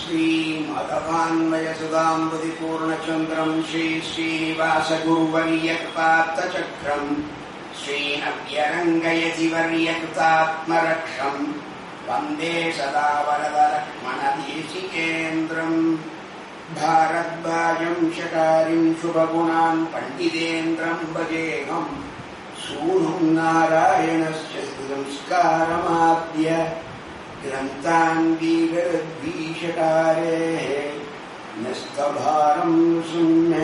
श्रीमदवान्वयसुदाम्बुधिपूर्णचन्द्रम् श्रीश्रीनिवासगुरुवर्यकृतात्तचक्रम् श्रीनव्यरङ्गयतिवर्यकृतात्मरक्षम् वन्दे सदा वरदलक्ष्मणदेशिकेन्द्रम् भारद्वाजम् शकारिम् शुभगुणान् पण्डितेन्द्रम् भजेहम् सूनुम् नारायणस्य संस्कारमाद्य ग्रन्थान् वीरद्वीषकारेः नस्तभारम् शून्य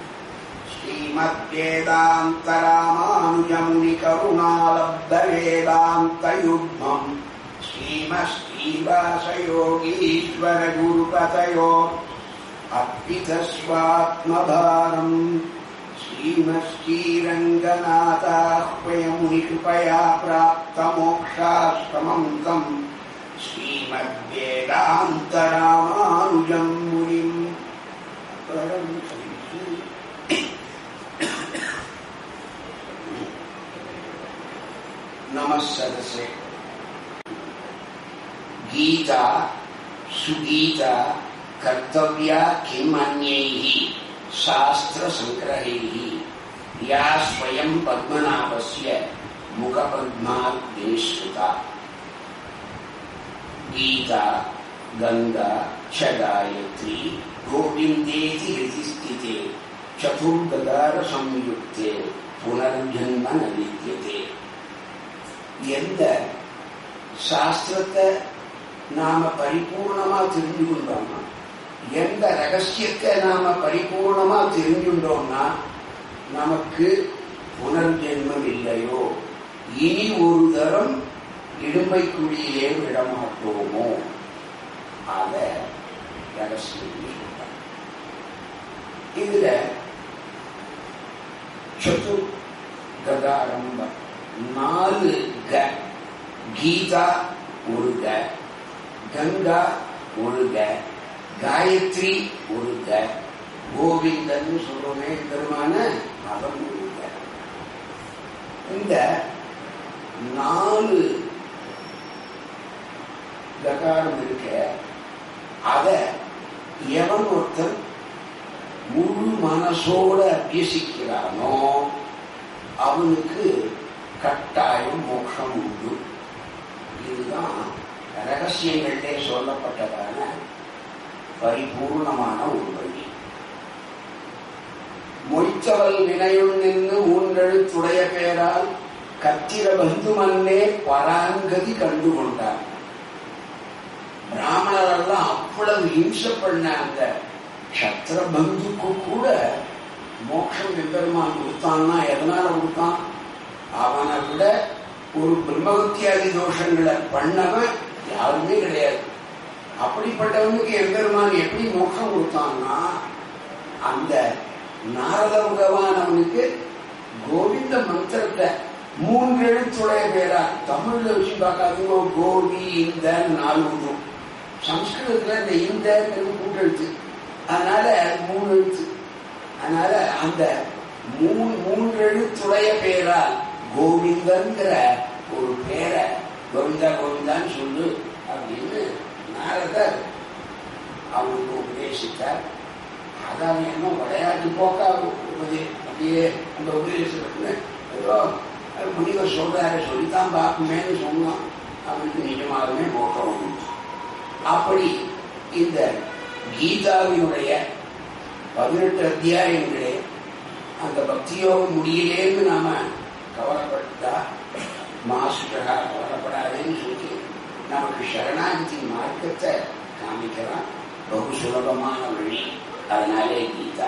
श्रीमद्वेदान्तरामानुजमुनिकरुणालब्धवेदान्तयुग्मम् श्रीमश्रीवासयोगीश्वरगुरुपतयो अर्पितस्वात्मभारम् श्रीमश्रीरङ्गनाथाह्वयमुनिकृपया प्राप्तमोक्षाश्रमम् तम् श्रीमद्वेदान्तरामानुजम् मुनिम् परम् नमः सदसे गीता सुगीता कर्तव्या किम् अन्यैः शास्त्रसङ्ग्रहैः या स्वयम् पद्मनाभस्य मुखपद्मात् निःसृता गीता गङ्गा च गायत्री गोविन्देति हृदिस्थिते चतुर्गदारसंयुक्ते புனர்ஜன்ம ந வித்தியதே எந்த சாஸ்திரத்தை நாம பரிபூர்ணமா தெரிஞ்சு கொண்டோம்னா எந்த ரகசியத்தை நாம பரிபூர்ணமா தெரிஞ்சுட்டோம்னா நமக்கு புனர்ஜென்மம் இல்லையோ இனி ஒரு தரம் இடும்பைக்குழியிலே விடமாட்டோமோ அத ரகசியம் சொல்றாங்க. இதுல சது கதாரம்பம் நாலு க கீதா ஒரு க கங்கா ஒரு க காயத்ரி ஒரு க கோவிந்தன் சொல்றோமே பெருமான அவன் ஒரு க இந்த நாலு ககாரம் இருக்க அத எவன் ஒருத்தன் முழு மனசோட அபியசிக்கிறானோ அவனுக்கு கட்டாயம் மோட்சம் உண்டு இதுதான் ரகசியங்களிலே சொல்லப்பட்டதான பரிபூர்ணமான ஒரு வழி மொய்த்தவல் வினையுள் நின்று மூன்றெழுத்துடைய பேரால் கத்திர பந்து மன்னே பராங்கதி கண்டு கொண்டார் பிராமணரெல்லாம் அவ்வளவு ஹிம்சை பண்ண அந்த சத்திர பந்துக்கு கூட மோட்சம் எம்பெருமான் கொடுத்தான்னா எதனால கொடுத்தான் அவனை விட ஒரு பிரம்மகத்தியாதி தோஷங்களை பண்ணவன் யாருமே கிடையாது அப்படிப்பட்டவனுக்கு எம்பெருமான் எப்படி மோட்சம் கொடுத்தான்னா அந்த நாரத பகவான் அவனுக்கு கோவிந்த மந்திரத்தை மூன்று எழுத்துடைய பேரா தமிழ்ல வச்சு பார்க்காதீங்க கோவி இந்த நாலு உருவம் சம்ஸ்கிருதத்துல இந்த இந்த கூட்டெழுத்து அதனால மூணு எழுத்து அதனால அந்த மூணு மூன்று எழுத்துடைய பேரால் கோவிந்தங்கிற ஒரு பேரை கோவிந்தா கோவிந்தான்னு சொல்லு அப்படின்னு நாரதர் அவனுக்கு உபதேசித்தார் அதான் என்ன விளையாட்டு போக்கா உபதே அப்படியே அந்த உபதேசத்துக்கு ஏதோ முனிவர் சொல்றாரு சொல்லித்தான் பார்க்குமேன்னு சொன்னான் அவனுக்கு நிஜமாகவே மோக்கம் அப்படி இந்த கீதாவினுடைய பதினெட்டு அத்தியாயங்களே அந்த பக்தியோகம் முடியலேன்னு நாம கவலைப்பட்டா மாசுடகா கவலைப்படாதேன்னு சொல்லி நமக்கு சரணாகதி மார்க்கத்தை காமிக்கிறான் பகு சுலபமான வழி அதனாலே கீதா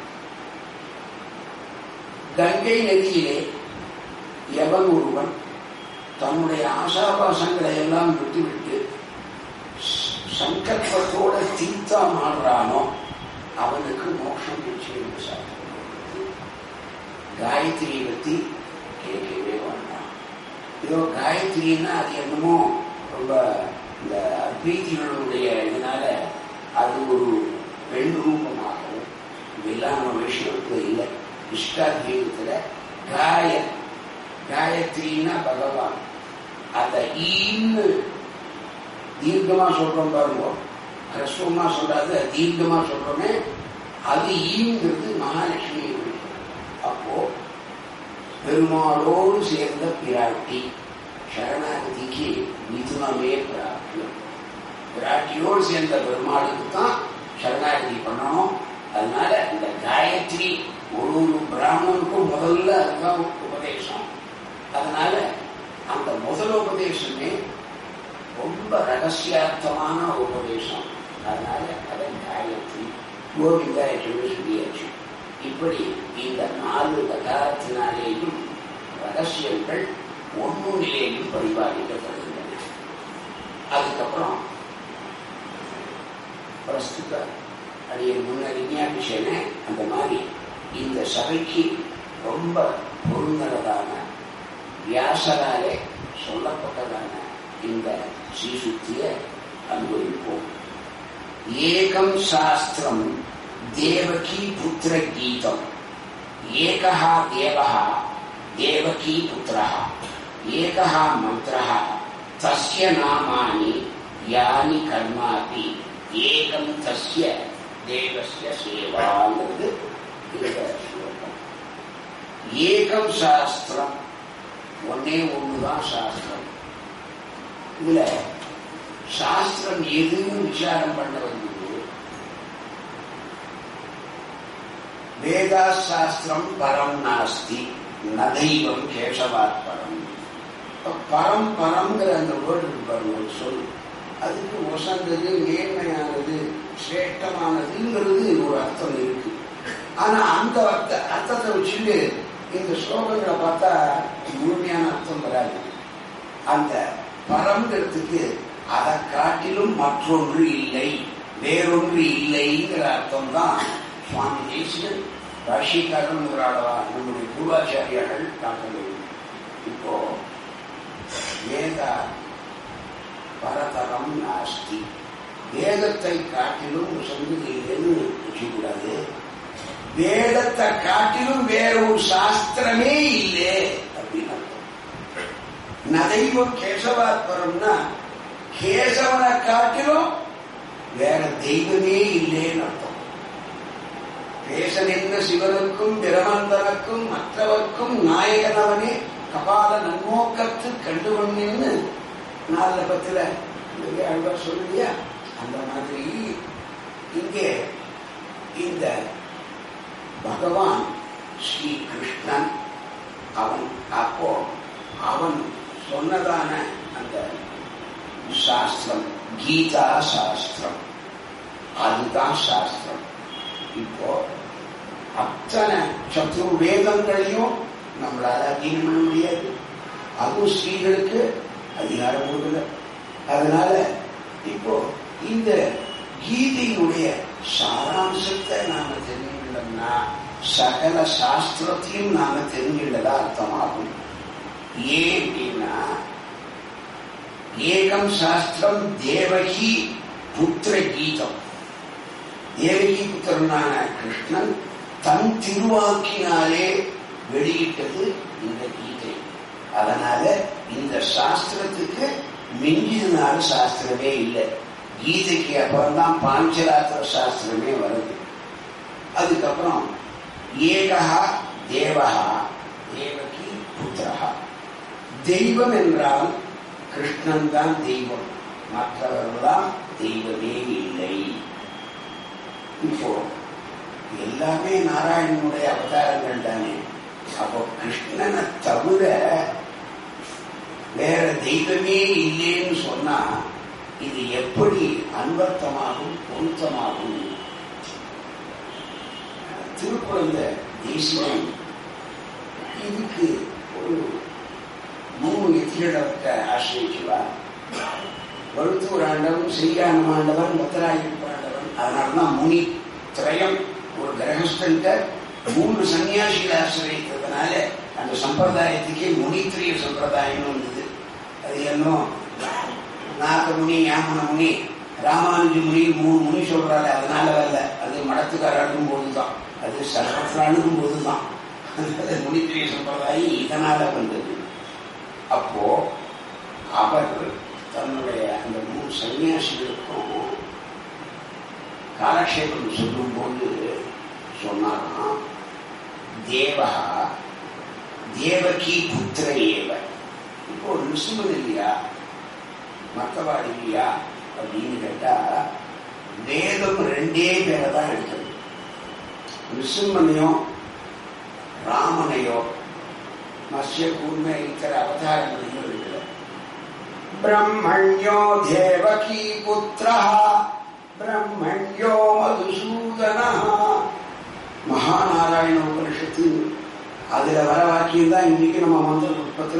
கங்கை நதியிலே எவன் ஒருவன் தன்னுடைய ஆசாபாசங்களை எல்லாம் விட்டுவிட்டு சங்கல்பத்தோட தீர்த்தா மாறுறானோ அவனுக்கு மோட்சம் நிச்சயம் சாத்தியம் காயத்ரியை பத்தி கேட்கவே வேண்டாம் இதோ காயத்ரின்னா அது என்னமோ ரொம்ப இந்த பிரீத்திகளுடைய இதனால அது ஒரு பெண் ரூபமாகவும் இதெல்லாம் நம்ம வைஷ்ணவத்துல இல்லை இஷ்டாத்வீகத்துல காய காயத்ரின்னா பகவான் அத ஈன்னு தீர்க்கமா சொல்றோம் பாருங்க ஹ்ரஸ்வமா சொல்லாது தீர்க்கமா சொல்றோமே அது ஈங்கிறது மகாலட்சுமி அப்போ பெருமாளோடு சேர்ந்த பிராட்டி சரணாகதிக்கு மிதுனமே பிராட்டியம் பிராட்டியோடு சேர்ந்த பெருமாளுக்கு தான் சரணாகதி பண்ணணும் அதனால இந்த காயத்ரி ஒரு ஒரு பிராமணனுக்கும் முதல்ல அதுதான் உபதேசம் அதனால அந்த முதல் உபதேசமே ரொம்ப ரகசியார்த்தமான உபதேசம் அதனால அதை காயத்ரி கோவிந்தாயற்றுமே சொல்லியாச்சு இப்படி இந்த நாலு கதாரத்தினாலேயும் ரகசியங்கள் ஒன்றுநிலையிலும் பரிபாலிக்கப்படுகின்றன அதுக்கப்புறம் பிரஸ்துத அடிய முன்ன விஞ்ஞாபிச்சேனே அந்த மாதிரி இந்த சபைக்கு ரொம்ப பொருந்தனதான வியாசராலே சொல்லப்பட்டதான இந்த ஸ்ரீசுத்திய அனுபவிப்போம் ஏகம் சாஸ்திரம் தேவகி புத்திர கீதம் ஏகா தேவः தேவகீ புத்திரः ஏகः மந்திரः தஸ்ய நாமானி யானி கர்மாபி ஏகம் தஸ்ய தேவஸ்ய சேவாங்கிறது இந்த ஸ்லோகம் ஏகம் சாஸ்திரம் ஒன்னே ஒண்ணுதான் சாஸ்திரம் இதுல சாஸ்திரம் எதுன்னு விசாரம் பண்ண வந்தது வேதா சாஸ்திரம் பரம் நாஸ்தி நதைவம் கேசவாத் பரம் பரம் பரம்ங்கிற அந்த வேர்டு இருக்கு பாருங்க ஒரு சொல் அதுக்கு உசந்தது மேன்மையானது சிரேஷ்டமானதுங்கிறது ஒரு அர்த்தம் இருக்கு ஆனா அந்த அர்த்த அர்த்தத்தை வச்சுட்டு இந்த ஸ்லோகங்களை பார்த்தா முழுமையான அர்த்தம் வராது அந்த பரம்ங்கிறதுக்கு அதை காட்டிலும் மற்றொன்று இல்லை வேறொன்று இல்லைங்கிற அர்த்தம் தான் சுவாமி தேசிகன் ராஷிகாரங்கிறாளவா நம்முடைய பூர்வாச்சாரியார்கள் காட்டணும் இப்போ வேத பரதரம் நாஸ்தி வேதத்தை காட்டிலும் சொன்னது இல்லைன்னு வச்சுக்கூடாது வேதத்தை காட்டிலும் வேற ஒரு சாஸ்திரமே இல்லை அப்படின்னு அர்த்தம் நதைவம் கேசவாத்மரம்னா கேசவனை காட்டிலும் வேற தெய்வமே இல்லைன்னு அர்த்தம் பேச நின்ற சிவனுக்கும் பிரமந்தனுக்கும் மற்றவர்க்கும் நாயகனவனே கபால நன்னோக்கத்து கண்டுகொண்டின்னு நாலு பத்துல அழ்வார் சொல்லுறியா அந்த மாதிரி இங்கே இந்த பகவான் ஸ்ரீ கிருஷ்ணன் அவன் அப்போ அவன் சொன்னதான அந்த சாஸ்திரம் கீதா சாஸ்திரம் அதுதான் சாஸ்திரம் இப்போ அத்தனை சத்ரு வேதங்களையும் நம்மளால அத்தீனம் பண்ண முடியாது அதுவும் ஸ்ரீகளுக்கு அதிகாரம் கொடுக்கல அதனால இப்போ இந்த கீதையினுடைய சாராம்சத்தை நாம தெரிஞ்சுக்கிட்டோம்னா சகல சாஸ்திரத்தையும் நாம தெரிஞ்சுள்ளதா அர்த்தமாகும் ஏன் அப்படின்னா ஏகம் சாஸ்திரம் தேவகி புத்திர கீதம் தேவகி புத்திரனான கிருஷ்ணன் தன் திருவாக்கினாலே வெளியிட்டது இந்த கீதை அதனால இந்த சாஸ்திரத்துக்கு மிஞ்சினால சாஸ்திரமே இல்லை கீதைக்கு அப்புறம் தான் பாஞ்சராத்திர சாஸ்திரமே வருது அதுக்கப்புறம் ஏகா தேவகா தேவகி புத்திரஹா தெய்வம் என்றால் கிருஷ்ணன் தான் தெய்வம் மற்றவர்கள்தான் தெய்வமே இல்லை இப்போ எல்லாமே நாராயணனுடைய அவதாரங்கள் தானே அப்போ கிருஷ்ணனை தவிர வேற தெய்வமே இல்லைன்னு சொன்னா இது எப்படி அன்வர்த்தமாகும் பொருத்தமாகும் திருக்குழந்த தேசியம் இதுக்கு ஒரு மூணு எத்திரிடத்தை ஆசிரியச்சுவா வழுத்தூர் ஆண்டவன் செய்யானம் ஆண்டவன் பத்திராயிருப்பு ஆண்டவன் அதனாலதான் முனி திரயம் ஒரு கிரகஸ்தன்ட்ட மூன்று சன்னியாசிகளை ஆசிரியக்கிறதுனால அந்த சம்பிரதாயத்துக்கே முனித்திரிய சம்பிரதாயம் வந்தது அது என்ன நாகமுனி யாமன முனி ராமானுஜ முனி மூணு முனி சொல்றாரு அதனால வரல அது மடத்துக்கார அணுகும் போதுதான் அது சர்வத்தில் அணுகும் போதுதான் முனித்திரிய சம்பிரதாயம் இதனால வந்தது அப்போ அவர் தன்னுடைய அந்த மூணு சன்னியாசிகளுக்கும் காலக்ஷேபம் சொல்லும்போது சொன்னாராம் தேவா தேவகி புத்திர ஏவ இப்போ நிசுமன் இல்லையா மத்தவாடு இல்லையா அப்படின்னு கேட்டா வேதம் ரெண்டே பேரை தான் எடுத்தது நிசும்மனையோ ராமனையோ மத்ய கூர்ம இத்தர அவதாரங்களையும் எடுக்கல பிரம்மண்யோ தேவகி புத்திரா பிரம்மண்யோ மதுசூதன மகாநாராயண உபனிஷத்து அதுல வர வாக்கியம் தான் இன்னைக்கு நம்ம மந்திர புஷ்பத்துல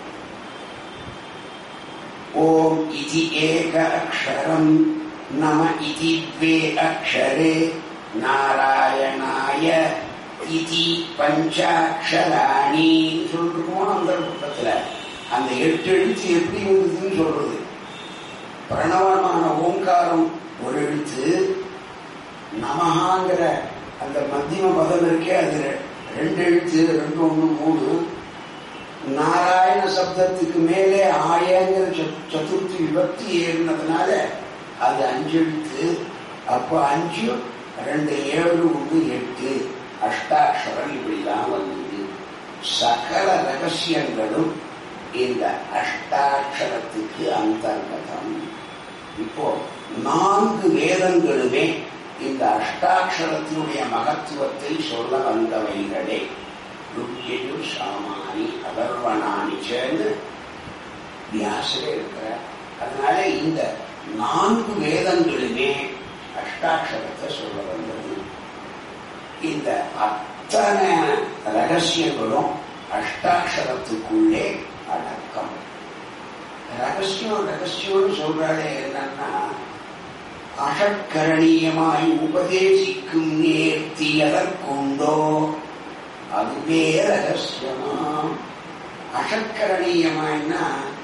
ஓம் இதி ஏக அக்ஷரம் நம இதி द्वे அக்ஷரே நாராயணாய இதி பஞ்சாட்சராணி சொல்லிருக்கோம் அந்த புத்தகத்துல அந்த எட்டு எழுத்து எப்படி வந்ததுன்னு சொல்றது பிரணவமான ஓங்காரம் ஒரு எழுத்து நமஹாங்கிற அந்த மத்தியம பதம் இருக்கே அது ரெண்டு எழுத்து ரெண்டு ஒண்ணு மூணு நாராயண சப்தத்துக்கு மேலே ஆயங்கிற சத்- சதுர்த்தி விபக்தி ஏறினதுனால அது அஞ்சு எழுத்து அப்போ அஞ்சு ரெண்டு ஏழு ஒன்று எட்டு அஷ்டாட்சரம் இப்படிலாம் வந்தது சகல ரகசியங்களும் இந்த அஷ்டாட்சரத்துக்கு அந்தர்கதம் இப்போ நான்கு வேதங்களுமே இந்த அஷ்டாட்சரத்தினுடைய மகத்துவத்தை சொல்ல வந்தவைகளே ருக்கியு சாமானி அதர்வனானி சேர்ந்து வியாசரே இருக்கிறார் அதனால இந்த நான்கு வேதங்களுமே அஷ்டாட்சரத்தை சொல்ல வந்தது இந்த அத்தனை ரகசியங்களும் அஷ்டாட்சரத்துக்குள்ளே அடக்கம் ரகசியம் ரகசியம்னு சொல்றாலே என்னன்னா அஷட்கரணீயமாய் உபதேசிக்கும் நேர்த்தி எதற்குண்டோ அதுவே ரகசியமா அஷட்கரணீயமாய்னா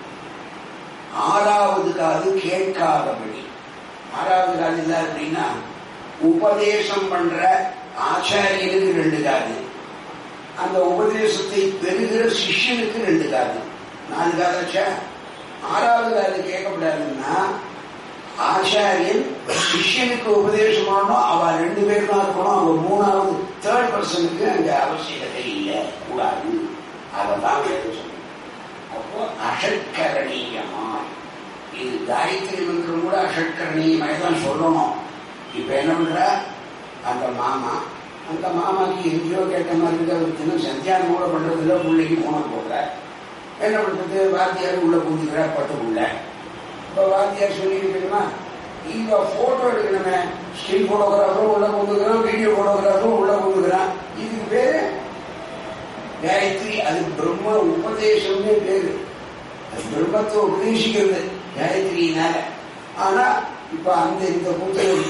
ஆறாவது காது கேட்காதபடி ஆறாவது காது இல்லை அப்படின்னா உபதேசம் பண்ற ஆச்சாரியனுக்கு ரெண்டு காது அந்த உபதேசத்தை பெறுகிற சிஷ்யனுக்கு ரெண்டு காது நாலு காதாச்சா ஆறாவது காது கேட்கக்கூடாதுன்னா ஆச்சாரியன் சிஷ்யனுக்கு உபதேசம் பண்ணணும் அவ ரெண்டு பேர் தான் இருக்கணும் அவங்க மூணாவது தேர்ட் பர்சனுக்கு அங்க அவசியகத்தை இல்லை கூடாது அதை தான் வேதம் சொல்லணும் அப்போ அஷட்கரணீயமா இது காயத்ரி மந்திரம் கூட அஷட்கரணீயமாய் தான் சொல்லணும் இப்ப என்ன பண்ற அந்த மாமா அந்த மாமாக்கு எங்கேயோ கேட்ட மாதிரி இருக்கு அவர் தினம் சந்தியானம் கூட பண்றதுல பிள்ளைக்கு போன போடுற என்ன பண்றது வாத்தியார் உள்ள பூந்துக்கிற பட்டுக்குள்ள இப்ப வாத்தியார் சொல்லியிருக்கணுமா இங்க போட்டோ எடுக்கணுமே ஸ்டில் போட்டோகிராஃபரும் உள்ள கொண்டுக்கிறான் வீடியோ போட்டோகிராஃபரும் உள்ள கொண்டுக்கிறான் இதுக்கு பேரு காயத்ரி அது பிரம்ம உபதேசம்னே பேரு அது பிரம்மத்தை உபதேசிக்கிறது காயத்ரியினால ஆனா இப்ப அந்த இந்த புத்தகம்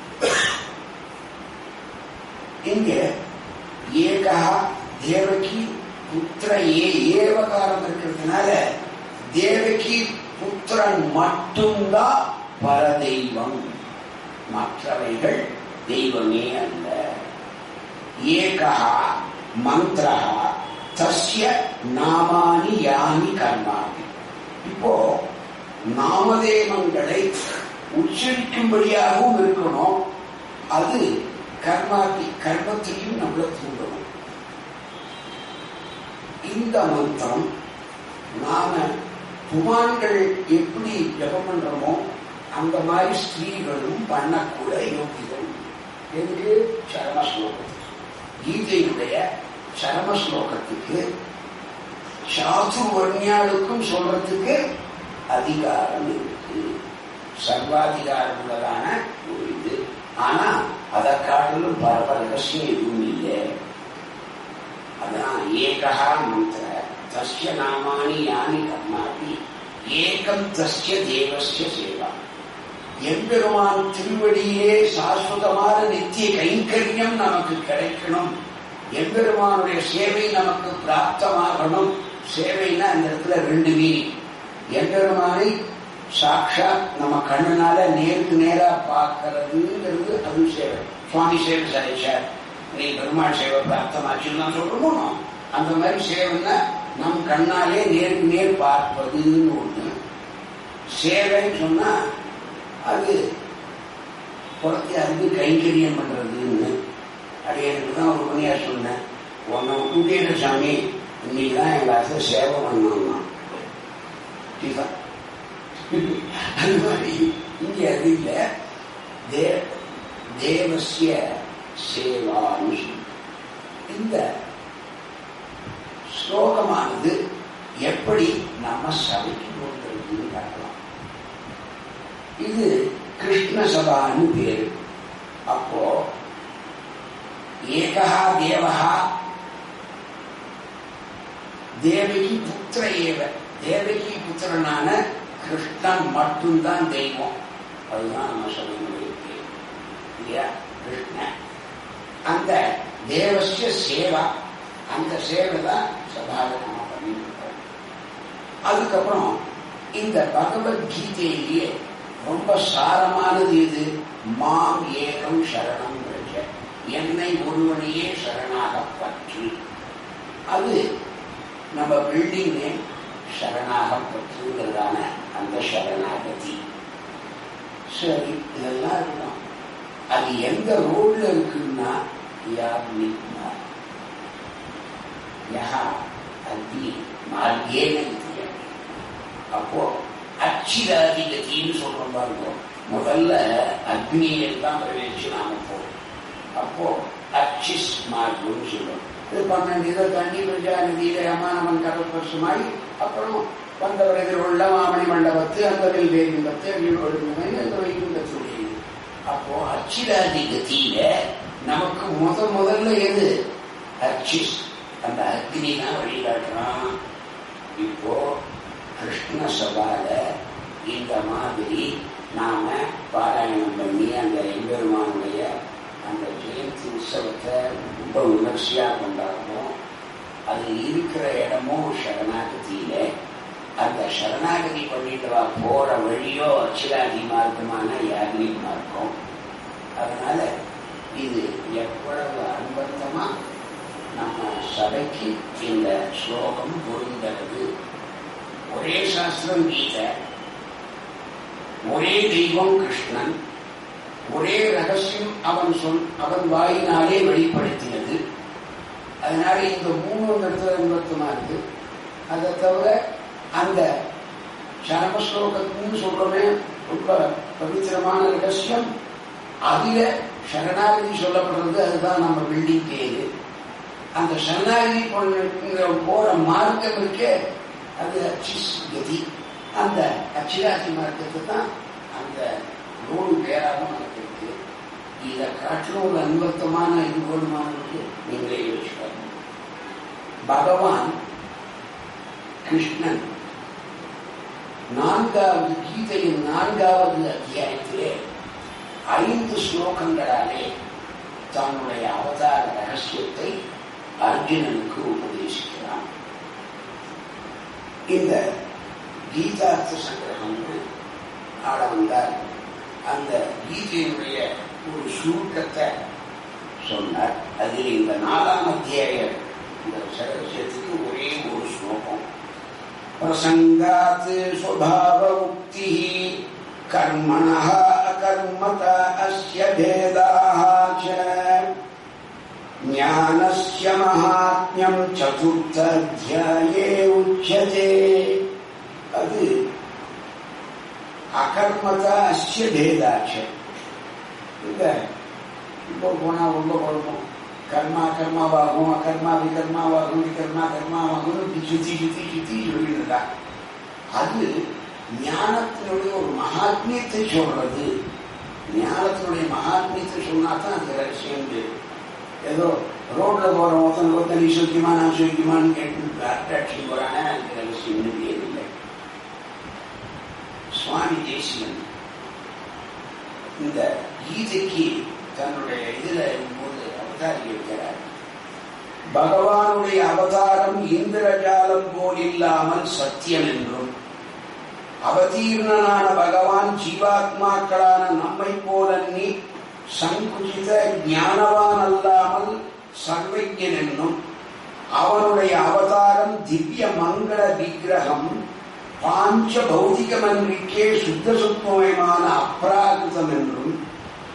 இங்க ஏகா தேவகி புத்திர ஏ ஏவகாரம் இருக்கிறதுனால தேவகி புத்திரன் மட்டும்தான் பரதெய்வம் மற்றவைகள் தெய்வமே அல்ல ஏகா மந்திரா தஸ்ய நாமானி யானி கர்மாணி இப்போ நாமதேவங்களை உச்சரிக்கும்படியாகவும் இருக்கணும் அது கர்மாதி கர்மத்தையும் நம்மளை தூண்டணும் இந்த மந்திரம் நாம புமான்கள் எப்படி ஜபம் பண்றோமோ அந்த மாதிரி ஸ்திரீகளும் பண்ணக்கூட யோகிதம் எதுக்கு சரம ஸ்லோகத்துக்கு கீதையுடைய சரம ஸ்லோகத்துக்கு சாதுர்வர்ணியாளுக்கும் சொல்றதுக்கு அதிகாரம் இருக்கு சர்வாதிகாரம் உள்ளதான ஒரு இது ஆனா அதை காட்டிலும் பரவ ரகசியம் எதுவும் இல்லை அதான் ஏகா மந்திர தஸ்ய நாமானி யானி கர்மாபி ஏகம் தஸ்ய தேவஸ்ய சேவா எம்பெருமான் திருவடியே சாஸ்வதமான நித்திய கைங்கரியம் நமக்கு கிடைக்கணும் எம்பெருமானுடைய சேவை நமக்கு பிராப்தமாகணும் சேவைன்னா அந்த இடத்துல ரெண்டு மீனிங் எம்பெருமானை சாட்சாத் நம்ம கண்ணுனால நேருக்கு நேரா பார்க்கறதுங்கிறது அது சேவை சுவாமி சேவை சாதிச்சார் நீ பெருமாள் சேவை பிராப்தமாச்சுன்னு தான் சொல்றோமோ அந்த மாதிரி சேவைன்னா நம் கண்ணாலே நேருக்கு நேர் பார்ப்பதுன்னு ஒண்ணு சேவைன்னு சொன்னா அது குளத்தை அதுக்கு கைங்கரியம் பண்றதுன்னு அது எனக்கு தான் ஒரு மணியா சொன்னேன் உன்னை விட்டுட்டே சாமி இன்னைக்கு தான் எங்க அரசு சேவை பண்ணணும்னா டிஃபன் அது மாதிரி இங்க அது இல்ல தே தேவசிய சேவான்னு சொல்லு. இந்த ஸ்லோகமானது எப்படி நம்ம சபைக்கு கொடுக்கிறதுன்னு காட்டலாம் இது கிருஷ்ண சபான்னு பேரு அப்போ ஏகா தேவஹா தேவகி புத்திர ஏவ தேவகி புத்திரனான கிருஷ்ணன் மட்டும்தான் தெய்வம் அதுதான் நம்ம சபையினுடைய பேர் இல்லையா கிருஷ்ணன் அந்த தேவசிய சேவா அந்த சேவை தான் சபாவை நம்ம பண்ணிட்டு இருக்கோம் அதுக்கப்புறம் இந்த பகவத்கீதையிலேயே ரொம்ப சாரமானது இது மாம் ஏகம் சரணம் பிரஜ என்னை ஒருவனையே சரணாக பற்று அது நம்ம பில்டிங் சரணாக பற்றுங்கிறதான அந்த சரணாகதி சரி இதெல்லாம் இருக்கணும் அது எந்த ரோட்ல இருக்குன்னா யார் நிற்குமா யஹா அக்னி மார்கேன இத்தியம். அப்போ அச்சிராதிகத்தின்னு சொல்றோம் பாருங்க முதல்ல அக்னியை தான் பிரவேசிச்சு நாம போறோம் அப்போ அச்சிஸ் மார்க்கம்னு சொல்றோம் இது பன்னெண்டு இதை தண்ணி பிரஜா நதியில அமானவன் கடற்பரசுமாய் அப்புறம் வந்தவர் எதிர்கொள்ள மாமணி மண்டபத்து அந்த வேலிபத்து அப்படின்னு அந்த வைகுண்டத்துடைய அப்போ அச்சிராதி கத்தியில நமக்கு முத முதல்ல எது அர்ச்சிஸ் அந்த அக்னி தான் வழிகாட்டுறான் இப்போ கிருஷ்ண சபால இந்த மாதிரி நாம பாராயணம் பண்ணி அந்த எம்பெருமானுடைய அந்த ஜெயந்தி உற்சவத்தை ரொம்ப விமர்சையா கொண்டாடுறோம் அது இருக்கிற இடமும் சரணாகதியில அந்த சரணாகதி பண்ணிட்டு வா போற வழியோ அச்சிராதி மார்க்கமான யாக்னி மார்க்கம் அதனால இது எவ்வளவு அன்பர்த்தமா நம்ம சபைக்கு இந்த ஸ்லோகம் பொருந்தது ஒரே சாஸ்திரம் கீதை ஒரே தெய்வம் கிருஷ்ணன் ஒரே ரகசியம் அவன் சொல் அவன் வாயினாலே வெளிப்படுத்தினது அதனால இந்த மூணு இடத்துல அன்பர்த்தமா இருக்கு அதை தவிர அந்த சரமஸ்லோகத்துன்னு சொல்றோமே ரொம்ப பவித்திரமான ரகசியம் அதுல சரணாகதி சொல்லப்படுறது அதுதான் நம்ம பில்டிங் பேரு அந்த சரணாகதி பண்ண போற மார்க்கம் இருக்கே அது அச்சிஸ் கதி அந்த அச்சிராசி மார்க்கத்தை தான் அந்த நூறு பேராக நமக்கு இருக்கு இதை காட்டிலும் ஒரு அன்பர்த்தமான இது போதுமானது நீங்களே யோசிப்பாங்க பகவான் கிருஷ்ணன் நான்காவது கீதையின் நான்காவது அத்தியாயத்திலே ஐந்து ஸ்லோகங்களாலே தன்னுடைய அவதார ரகசியத்தை அர்ஜுனனுக்கு உபதேசிக்கிறான் இந்த கீதார்த்த சங்கிரகம்னு ஆட வந்தார் அந்த கீதையினுடைய ஒரு சுருக்கத்தை சொன்னார் அதில் இந்த நாலாம் அத்தியாய இந்த ரகசியத்துக்கு ஒரே ஒரு ஸ்லோகம் प्रसङ्गात् स्वभाव उक्तिः कर्मणः अकर्मत अस्य भेदाः च ज्ञानस्य महात्म्यम् चतुर्थाध्याये उच्यते அது அகர்மத அஸ்ய பேதாச்சு இல்ல இப்போ போனா ரொம்ப குழப்பம் கர்மா கர்மாவாகும் அகர்மா விகர்மாவாகும் விகர்மா கர்மாவாகும் இப்படி சுத்தி சுத்தி சுத்தி சொல்லிட்டு அது ஞானத்தினுடைய ஒரு மகாத்மியத்தை சொல்றது ஞானத்தினுடைய மகாத்மியத்தை சொன்னா தான் அந்த ரகசியம் பேரு ஏதோ ரோட்ல போற ஒருத்தன் ஒருத்தன் நீ சுக்கியமா நான் சுக்கியமான்னு கேட்டு அட்டாட்சி போறானே அந்த ரகசியம் இல்லை சுவாமி தேசியன் இந்த கீதைக்கு தன்னுடைய இதுல போது அவதாரி இருக்கிறார் பகவானுடைய அவதாரம் இந்திரஜாலம் போல் இல்லாமல் சத்தியம் என்றும் அவதீர்ணனான பகவான் ஜீவாத்மாக்களான நம்மை போலன்னி சங்குச்சித ஞானவான் அல்லாமல் சர்வஜன் என்னும் அவனுடைய அவதாரம் திவ்ய மங்கள விக்கிரகம் பாஞ்ச பௌதிகமன்றிக்கே சுத்த சுத்தமயமான அப்ராகிருதம் என்றும்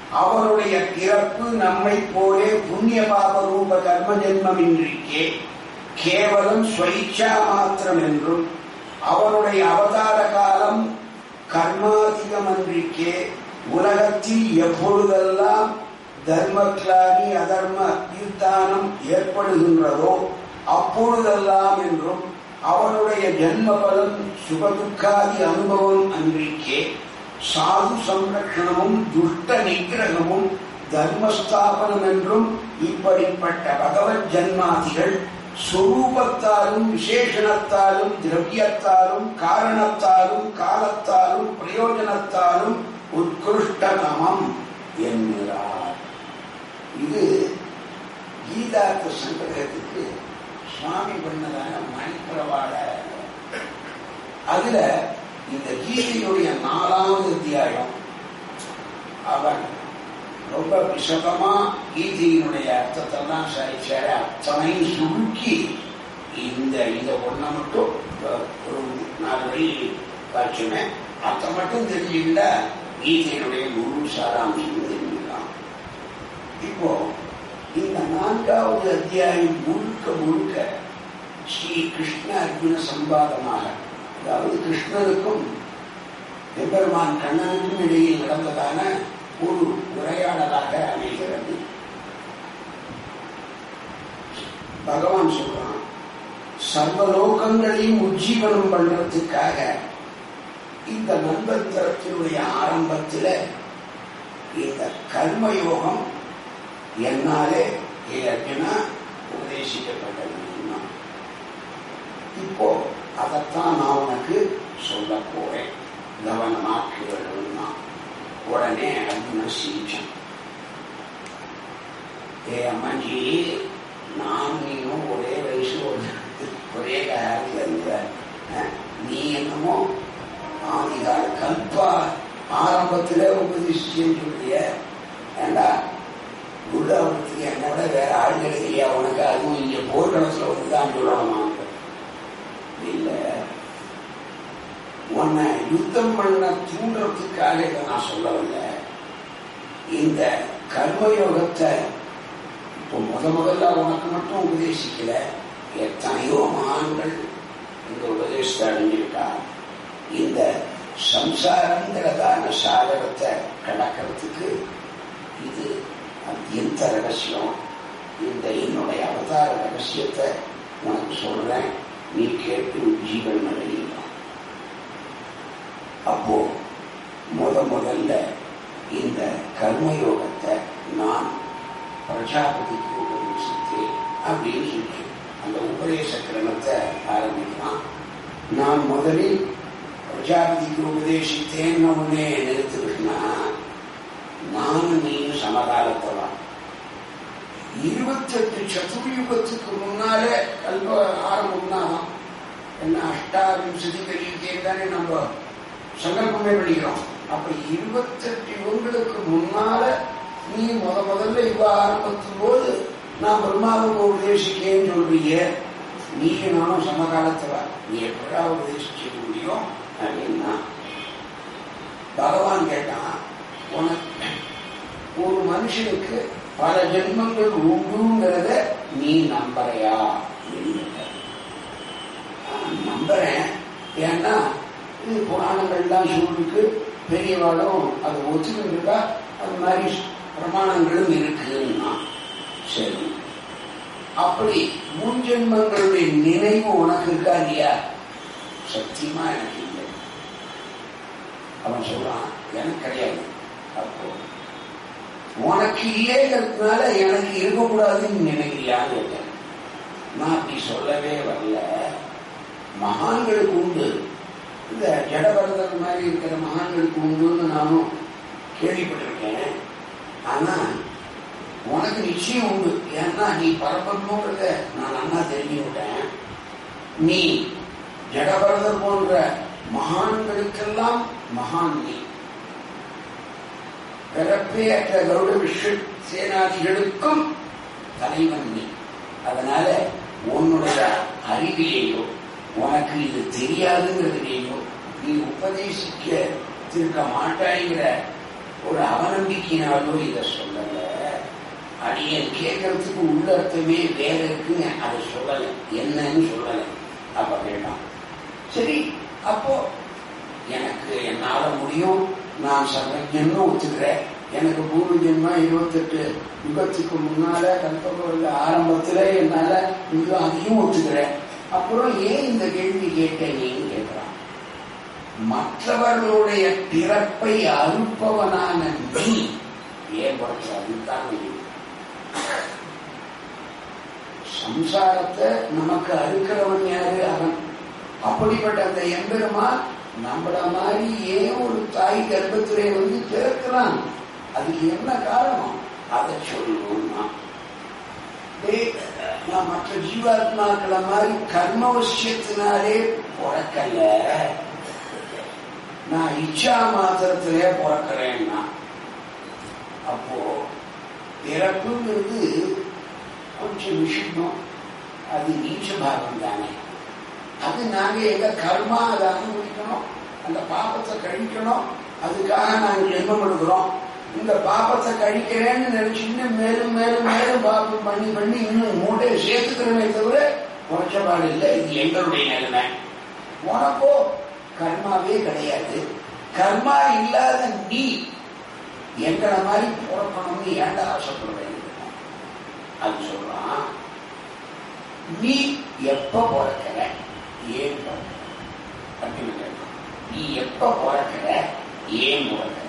அவருடைய பிறப்பு நம்மை போலே புண்ணிய பாப ரூப கர்ம ஜென்மமின்றிக்கே கேவலம் ஸ்வைச்சா மாத்திரம் என்றும் அவருடைய அவதார காலம் கர்மாதிகமன்றிக்கே உலகத்தில் எப்பொழுதெல்லாம் தர்மக்லானி அதர்ம தீர்த்தானம் ஏற்படுகின்றதோ அப்பொழுதெல்லாம் என்றும் அவனுடைய ஜென்ம பலன் சுகதுக்காதி அனுபவம் அன்றிக்கே சாது சம்ரட்சணமும் துஷ்ட நிகிரகமும் தர்மஸ்தாபனம் என்றும் இப்படிப்பட்ட பகவத் ஜன்மாதிகள் சொரூபத்தாலும் விசேஷணத்தாலும் திரவியத்தாலும் காரணத்தாலும் காலத்தாலும் பிரயோஜனத்தாலும் உத்கிருஷ்டதமம் என்கிறார் இது கீதார்த்த சங்கிரகத்துக்கு சுவாமி பண்ணதான மணிப்பிரவாட அதுல இந்த கீதையுடைய நாலாவது அத்தியாயம் அவன் ரொம்ப விசதமா கீதையினுடைய அர்த்தத்தெல்லாம் சரிச்சார அத்தனை சுருக்கி இந்த இதை ஒண்ண மட்டும் ஒரு நாலு வழி காட்சியுமே அத்தை மட்டும் தெரிஞ்சுக்கிட்டா கீதையினுடைய முழு சாராம்சம் தெரிஞ்சுக்கலாம் இப்போ இந்த நான்காவது அத்தியாயம் முழுக்க முழுக்க ஸ்ரீ கிருஷ்ண அர்ஜுன சம்பாதமாக அதாவது கிருஷ்ணனுக்கும் எம்பெருமான் கண்ணனுக்கும் இடையில் நடந்ததான ஒரு உரையாடலாக அமைகிறது பகவான் சொல்றான் சர்வலோகங்களையும் உஜ்ஜீவனம் பண்றதுக்காக இந்த நண்பத்திரத்தினுடைய ஆரம்பத்தில் இந்த கர்மயோகம் என்னாலே ஏ அர்ஜுனா உபதேசிக்கப்பட்டது இப்போ அதைத்தான் நான் உனக்கு சொல்ல போறேன் கவனமாக்குவதுன்னா உடனே அர்ஜுன சிரிச்சான் ஏ அம்மாஜி நான் நீனும் ஒரே வயசு ஒரே காலத்தில் இருந்த நீ என்னமோ ஆதிகால கல்பா ஆரம்பத்தில் உபதேசிச்சேன்னு சொல்றிய ஏண்டா குருடாவத்துக்கு என்னோட வேற ஆள்கள் இல்லையா உனக்கு அதுவும் இங்க போர்க்களத்தில் வந்து தான் சொல்லணுமா இல்ல உன்னை யுத்தம் பண்ண தூண்டுறதுக்காக இதை நான் சொல்லவில்லை இந்த கர்மயோகத்தை இப்போ முத முதல்ல உனக்கு மட்டும் உபதேசிக்கல எத்தனையோ மகான்கள் இந்த உபதேசத்தை அடைஞ்சிருக்கா இந்த சம்சாரங்கிறதான சாகரத்தை கடக்கிறதுக்கு இது அத்தியந்த ரகசியம் இந்த என்னுடைய அவதார ரகசியத்தை உனக்கு சொல்றேன் நீ கேட்டு ஜீவன் அடையலாம் அப்போ முத முதல்ல இந்த கர்மயோகத்தை நான் பிரஜாபதிக்கு உபதேசித்தேன் அப்படின்னு சொல்லி அந்த உபதேச கிரமத்தை ஆரம்பிக்கலாம் நான் முதலில் பிரஜாபதிக்கு உபதேசித்தேன்னு உடனே நிறுத்துக்கிட்டா நானும் நீயும் சமகாலத்தவா இருபத்தெட்டு சதுர்யுகத்துக்கு முன்னாலே கல்வ ஆரம்பம்னா என்ன அஷ்டாவிம்சதி கலியுகே தானே நம்ம சங்கல்பமே பண்ணிக்கிறோம் அப்ப இருபத்தெட்டு யுகங்களுக்கு முன்னால நீ முத முதல்ல இவ ஆரம்பிக்கும் போது நான் பிரம்மாவுக்கு உபதேசிக்கேன்னு சொல்றீங்க நீ நானும் சமகாலத்துல நீ எப்படா உபதேசிக்க முடியும் அப்படின்னா பகவான் கேட்டான் உனக்கு ஒரு மனுஷனுக்கு பல ஜென்மங்கள் உண்டுங்கிறத நீ நம்புறையா நம்புறேன் ஏன்னா இது புராணங்கள்லாம் சொல்லிருக்கு பெரியவாளும் அது ஒத்துக்கிட்டு இருக்கா அது மாதிரி பிரமாணங்களும் இருக்குன்னா சரி அப்படி முன் ஜென்மங்களுடைய நினைவு உனக்கு இருக்கா இல்லையா சத்தியமா எனக்கு இல்லை அவன் சொல்றான் எனக்கு கிடையாது அப்போ உனக்கு இல்லைங்கிறதுனால எனக்கு இருக்கக்கூடாதுன்னு நினைக்கிறியான்னு கேட்டேன் நான் அப்படி சொல்லவே வரல மகான்களுக்கு உண்டு இந்த ஜடபரதர் மாதிரி இருக்கிற மகான்களுக்கு உண்டுன்னு நானும் கேள்விப்பட்டிருக்கேன் ஆனா உனக்கு நிச்சயம் உண்டு ஏன்னா நீ பரபரணுங்கிறத நான் நல்லா தெரிஞ்சுக்கிட்டேன் நீ ஜடபரதர் போன்ற மகான்களுக்கெல்லாம் மகான் நீ பிறப்பே அற்ற கருட விஷ்ணு சேனாதிகளுக்கும் தலைவன் நீ அதனால உன்னுடைய அறிவிலேயோ உனக்கு இது தெரியாதுங்கிறதுலேயோ நீ உபதேசிக்க திருக்க மாட்டாய்ங்கிற ஒரு அவநம்பிக்கையினாலோ இதை சொல்லல அடியன் கேட்கறதுக்கு உள்ள அர்த்தமே வேற இருக்கு அதை சொல்லலை என்னன்னு சொல்லலை அப்ப கேட்டான் சரி அப்போ எனக்கு என்னால முடியும் நான் சர்வஜன்னு ஒத்துக்கிறேன் எனக்கு பூர்வ ஜென்மா இருபத்தெட்டு யுகத்துக்கு முன்னால கல்பகோல ஆரம்பத்துல என்னால இது அதையும் ஒத்துக்கிறேன் அப்புறம் ஏன் இந்த கேள்வி கேட்டேன்னு கேட்கிறான் மற்றவர்களுடைய பிறப்பை அறுப்பவனான நீ ஏன் பிறக்க அதுதான் நீ. சம்சாரத்தை நமக்கு அறுக்கிறவன் யாரு அவன் அப்படிப்பட்ட அந்த எம்பெருமான் நம்மள மாதிரி ஏன் ஒரு தாய் கர்ப்பத்திலே வந்து பிறக்கிறான் அதுக்கு என்ன காரணம் அதை சொல்லணும்னா டேய், நான் மற்ற ஜீவாத்மாக்களை மாதிரி கர்மவசியத்தினாலே பிறக்கல நான் இச்சா மாத்திரத்திலே பிறக்கிறேன்னா அப்போ பிறப்புங்கிறது கொஞ்சம் விஷயம் அது நீச்ச பாகம் தானே அது நாங்க எங்க கர்மா அதை அனுபவிக்கணும் அந்த பாபத்தை கழிக்கணும் அதுக்காக நாங்க ஜென்மம் எடுக்கிறோம் இந்த பாபத்தை கழிக்கிறேன்னு நினைச்சுன்னு மேலும் மேலும் மேலும் பாபம் பண்ணி பண்ணி இன்னும் மூட்டையை சேர்த்துக்கிறோமே தவிர குறைச்சபாடு இல்லை இது எங்களுடைய நிலைமை உனக்கோ கர்மாவே கிடையாது கர்மா இல்லாத நீ எங்களை மாதிரி பிறக்கணும்னு ஏன்டா ஆசைப்படுறேன் அது சொல்றான் நீ எப்ப பிறக்கிற ஏன் பிறக்கிற அப்படின்னு கேட்கிறான். நீ எப்ப பிறக்கிற ஏன் பிறக்கிற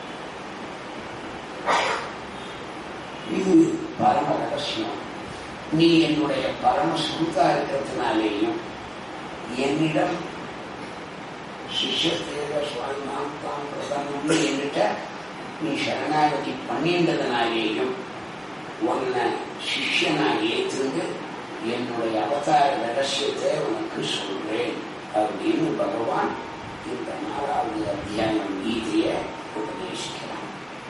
இது பரம ரகசியம் நீ என்னுடைய பரம சுருத்தா இருக்கிறதுனாலேயும் என்னிடம் சிஷ்யத்தேவ சுவாமி நாம் தான் பிரதானம்னு என்கிட்ட நீ சரணாகதி பண்ணின்றதுனாலேயும் உன்னை சிஷ்யனாக ஏற்றுந்து என்னுடைய அவதார ரகசியத்தை உனக்கு சொல்றேன் அப்படின்னு பகவான் இந்த நாலாவது அத்தியாயம் கீதையை உபதேசிக்கிறான்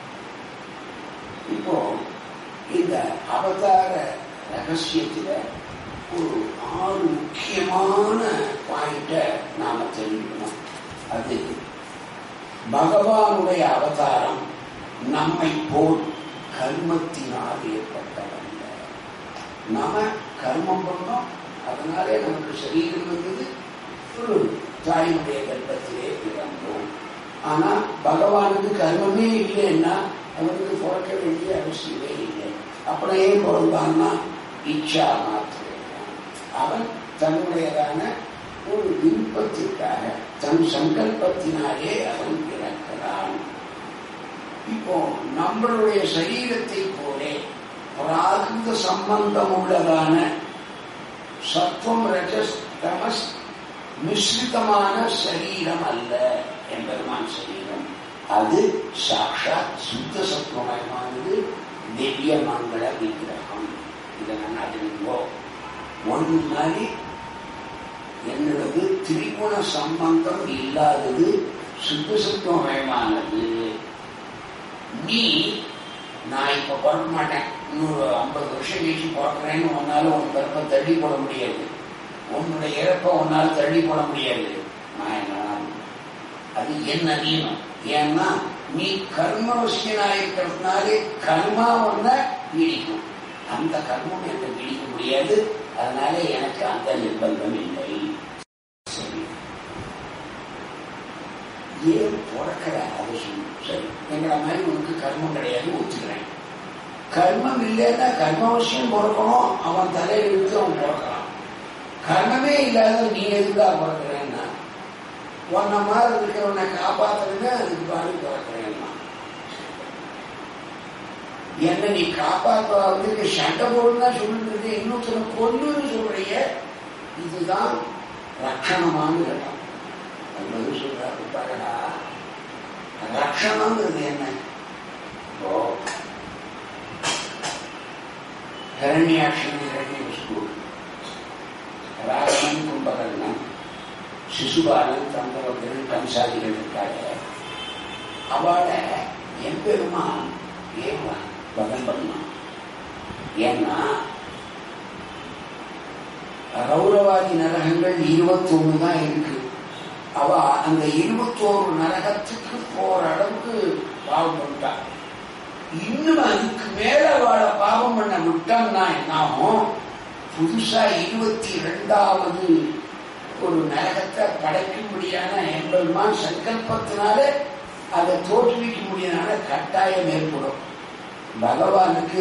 இப்போ இந்த அவதார ரகசியத்துல ஒரு ஆறு முக்கியமான பாயிண்ட நாம தெரிஞ்சுக்கணும் அது பகவானுடைய அவதாரம் நம்மை போல் கர்மத்தினால் ஏற்பட்டவல்ல நாம கர்மம் பண்ணோம் அதனாலே நமக்கு சரீரம் வந்தது ஒரு தாயினுடைய கர்ப்பத்திலே பிறந்தோம் ஆனா பகவானுக்கு கர்மமே இல்லைன்னா அவனுக்கு பிறக்க வேண்டிய அவசியமே இல்லை அப்படியே பிறந்தான்னா இச்சா மாத்திரம் அவன் தன்னுடையதான ஒரு விருப்பத்திற்காக தன் சங்கல்பத்தினாலே அவன் பிறக்கிறான் இப்போ நம்மளுடைய சரீரத்தை போலே பிராகிருத சம்பந்தம் உள்ளதான சத்துவம் ரஜஸ் தமஸ் மிஸ்ரிதமான சரீரம் அல்ல என்பதுமான் சரீரம் அது சாட்சாத் சுத்த சத்துவமயமானது திவ்ய மங்கள விக்கிரகம் இதை நான் அறிவிங்கோ ஒன்று மாதிரி என்னது திரிகுண சம்பந்தம் இல்லாதது சுத்த சத்துவமயமானது நீ நான் இப்ப பிறக்க மாட்டேன் இன்னொரு ஐம்பது வருஷம் கழிச்சு பிறக்கிறேன்னு உன்னால உன் பிறப்பை தள்ளி போட முடியாது உன்னுடைய இறப்பை உன்னால தள்ளி போட முடியாது நான் என்ன அது என் அதீனம் ஏன்னா நீ கர்மவசியனா இருக்கிறதுனாலே கர்மா ஒன்ன பீடிக்கும் அந்த கர்மம் எனக்கு பிடிக்க முடியாது அதனால எனக்கு அந்த நிர்பந்தம் இல்லை சரி ஏன் பிறக்கிற அவசியம் சரி எங்களை மாதிரி உனக்கு கர்மம் கிடையாது ஒத்துக்கிறேன் கர்மம் இல்லைன்னா கர்மவசியம் பிறக்கணும் அவன் தலையில இழுத்து அவன் பிறக்கிறான் கர்மமே இல்லாத நீ எதுக்கா பிறக்கிறேன்னா உன்ன மாதிரி இருக்கிறவனை காப்பாத்துறதுன்னு அதுக்கு பாடி பிறக்கிறேன்னா என்ன நீ காப்பாற்றுவதற்கு சண்டை போடுன்னா சொல்லிட்டு இருக்க இன்னொருத்தனை கொல்லுன்னு சொல்றிய இதுதான் ரட்சணமான இடம் என்பது சொல்றாரு பாருடா ரட்சணங்கிறது என்ன இப்போ ஹரண்யாட்சன் ஹரண்ய விஷ்ணு ராவணன் கும்பகர்ணன் சிசுபாலன் தந்தவர்கள் கம்சாதிகள் இருக்காங்க அவளை எம்பெருமான் ஏன் வதம் பண்ணான் ஏன்னா ரௌரவாதி நரகங்கள் இருபத்தொன்னு தான் இருக்கு அவ அந்த இருபத்தோரு நரகத்துக்கு போற அளவுக்கு பாவம் பண்ணிட்டா இன்னும் அதுக்கு மேல அவளை பாவம் பண்ண விட்டோம்னா என்னாகும் புதுசா இருபத்தி ரெண்டாவது ஒரு நரகத்தை படைக்கும்படியான எம்பெருமான் சங்கல்பத்தினால அதை தோற்றுவிக்க முடியாத கட்டாயம் ஏற்படும் பகவானுக்கு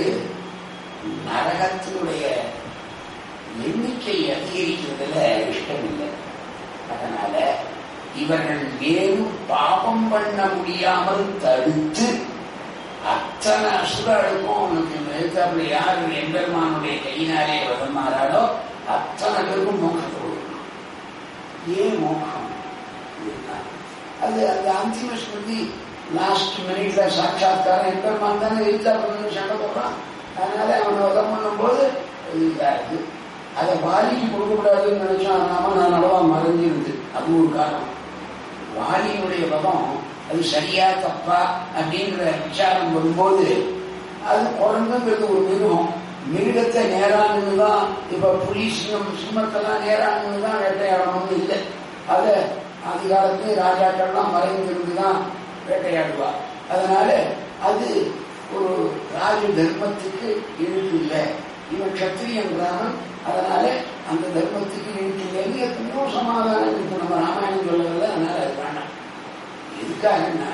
நரகத்தினுடைய எண்ணிக்கை அதிகரிக்கிறதுல இஷ்டம் இல்லை அதனால இவர்கள் மேலும் பாபம் பண்ண முடியாமல் தடுத்து அத்தனை அசுரர்களுக்கும் அவனுக்கு எழுத்தாப்புல யார் எம்பெருமானுடைய கையினாலே வதமாறாளோ அத்தனை பேருக்கும் மோட்சத்தை கொடுக்கணும் ஏன் மோட்சம் இதுதான். அது அந்த அந்திம ஸ்மிருதி லாஸ்ட் மினிட்ல சாட்சாத்காரம் எம்பெருமான் தானே எழுத்தாப்புல சண்டை போடுறான் அதனால அவனை வதம் பண்ணும்போது இது இதாகுது அதை வாலிக்கு கொடுக்கக்கூடாதுன்னு நினைச்சா நாம நான் அளவா மறைஞ்சிருந்து அது ஒரு காரணம் வாலியினுடைய வதம் அது சரியா தப்பா அப்படிங்கிற விசாரம் வரும்போது அது குழந்தைங்கிறது ஒரு மிருகம் மிருகத்தை நேரானு தான் இப்ப புலி சிங்கம் சிம்மத்தெல்லாம் நேரானு தான் வேட்டையாடணும்னு இல்லை அத அதிகாலத்து ராஜாக்கள்லாம் மறைந்திருந்து தான் வேட்டையாடுவா அதனால அது ஒரு ராஜ தர்மத்துக்கு இழுக்கு இல்லை இவன் கத்திரியன் ராமன் அதனால அந்த தர்மத்துக்கு இழுக்கு இல்லைன்னு எத்தனையோ சமாதானம் இருக்கு நம்ம ராமாயணம் சொல்லவில்லை அதனால அது வேண்டாம் எதுக்காகன்னா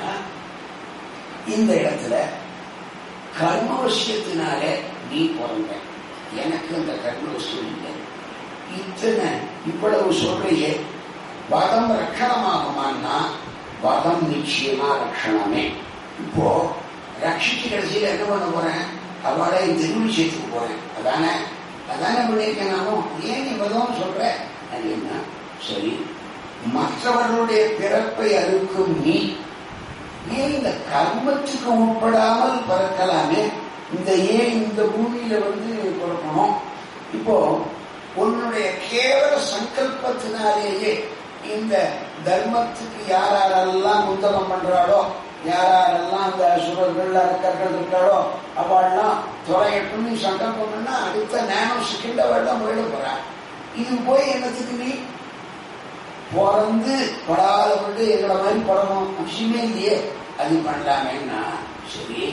இந்த இடத்துல கர்மவசியத்தினாலே நீ பிறந்த எனக்கு அந்த கர்மவசியம் இல்லை இத்தனை இவ்வளவு சொல்றையே வதம் ரட்சணமாகுமான்னா வதம் நிச்சயமா ரட்சணமே இப்போ ரட்சிச்சு கடைசியில் என்ன பண்ண போறேன் அவளை திருமணி சேர்த்துக்க போறேன் அதானே அதானே பண்ணியிருக்கேன் நானும் ஏன் நீ வதம் சொல்ற அது என்ன சரி மற்றவர்களுடைய பிறப்பை அறுக்கும் நீ ஏன் இந்த கர்மத்துக்கு உட்படாமல் பிறக்கலாமே இந்த ஏன் இந்த பூமியில வந்து பிறக்கணும் இப்போ உன்னுடைய கேவல சங்கல்பத்தினாலேயே இந்த தர்மத்துக்கு யாரெல்லாம் புத்தகம் பண்றாளோ யாரெல்லாம் அந்த சுரர்கள் அரக்கர்கள் இருக்காளோ அவள்லாம் தொலையட்டும் நீ சங்கல்பம் பண்ணா அடுத்த நேனோ செகண்ட் அவள் தான் போயிட போறா இது போய் என்னத்துக்கு நீ பிறந்து படாதபட்டு எங்களை மாதிரி படணும் அவசியமே இல்லையே அது பண்ணலாமேன்னா சரி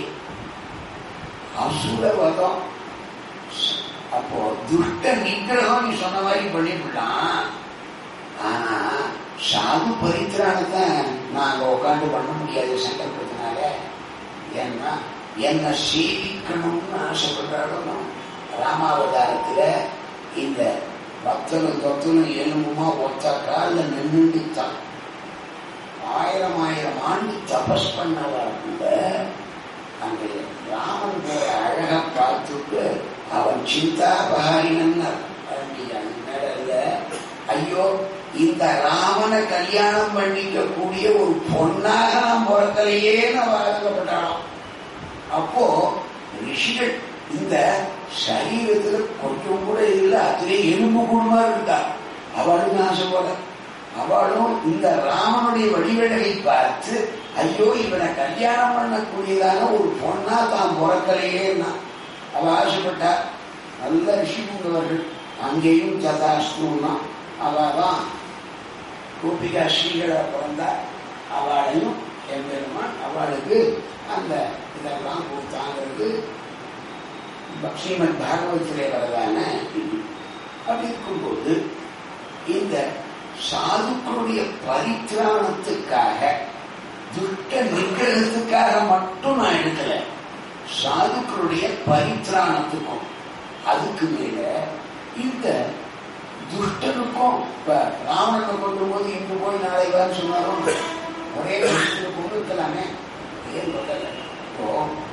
அசுரவதம் அப்போ துஷ்ட நிகிரகம் நீ சொன்ன மாதிரி பண்ணிவிடலாம் ஆனா சாது பரித்திரானத்தை நாங்க உட்காந்து பண்ண முடியாது சங்கல்பத்தினால ஏன்னா என்ன சேவிக்கணும்னு ஆசைப்படுறாலும் ராமாவதாரத்துல இந்த பக்தனும் தொத்தனும் எலும்புமா ஒத்த காலில் நின்றுட்டான் ஆயிரம் ஆயிரம் ஆண்டு தபஸ் பண்ணவா கூட அந்த ராமன் போற அழக பார்த்துட்டு அவன் சிந்தாபகாரினன் மேல ஐயோ இந்த ராமனை கல்யாணம் பண்ணிக்க கூடிய ஒரு பொண்ணாக நாம் பிறக்கலையேன்னு வாதங்கப்பட்டாலும் அப்போ ரிஷிகள் இந்த சரீரத்துல கொஞ்சம் கூட இல்லை அதுவே எலும்பு கூடுமா இருக்கா அவளும் ஆசை போல அவளும் இந்த ராமனுடைய வடிவழகை பார்த்து ஐயோ இவனை கல்யாணம் பண்ணக்கூடியதான ஒரு பொண்ணா தான் பிறக்கலையேன்னா அவ ஆசைப்பட்டா நல்ல ரிஷிமுங்கவர்கள் அங்கேயும் ததாஸ்துன்னா அவதான் கோபிகா ஸ்ரீகளா பிறந்தா அவளையும் என் பெருமான் அவளுக்கு அந்த இதெல்லாம் கொடுத்தாங்கிறது ஸ்ரீமத் பாகவத்திலே வரதான அப்படி இருக்கும்போது இந்த சாதுக்களுடைய பரித்திராணத்துக்காக துஷ்ட நிகிரகத்துக்காக மட்டும் நான் எடுக்கல சாதுக்களுடைய பரித்திராணத்துக்கும் அதுக்கு மேல இந்த துஷ்டனுக்கும் இப்ப ராவணனை கொண்டு போது இன்று போய் நாளை வான்னு சொன்னாலும் ஒரே விஷயத்துல கொண்டு இருக்கலாமே ஏன் சொல்லல இப்போ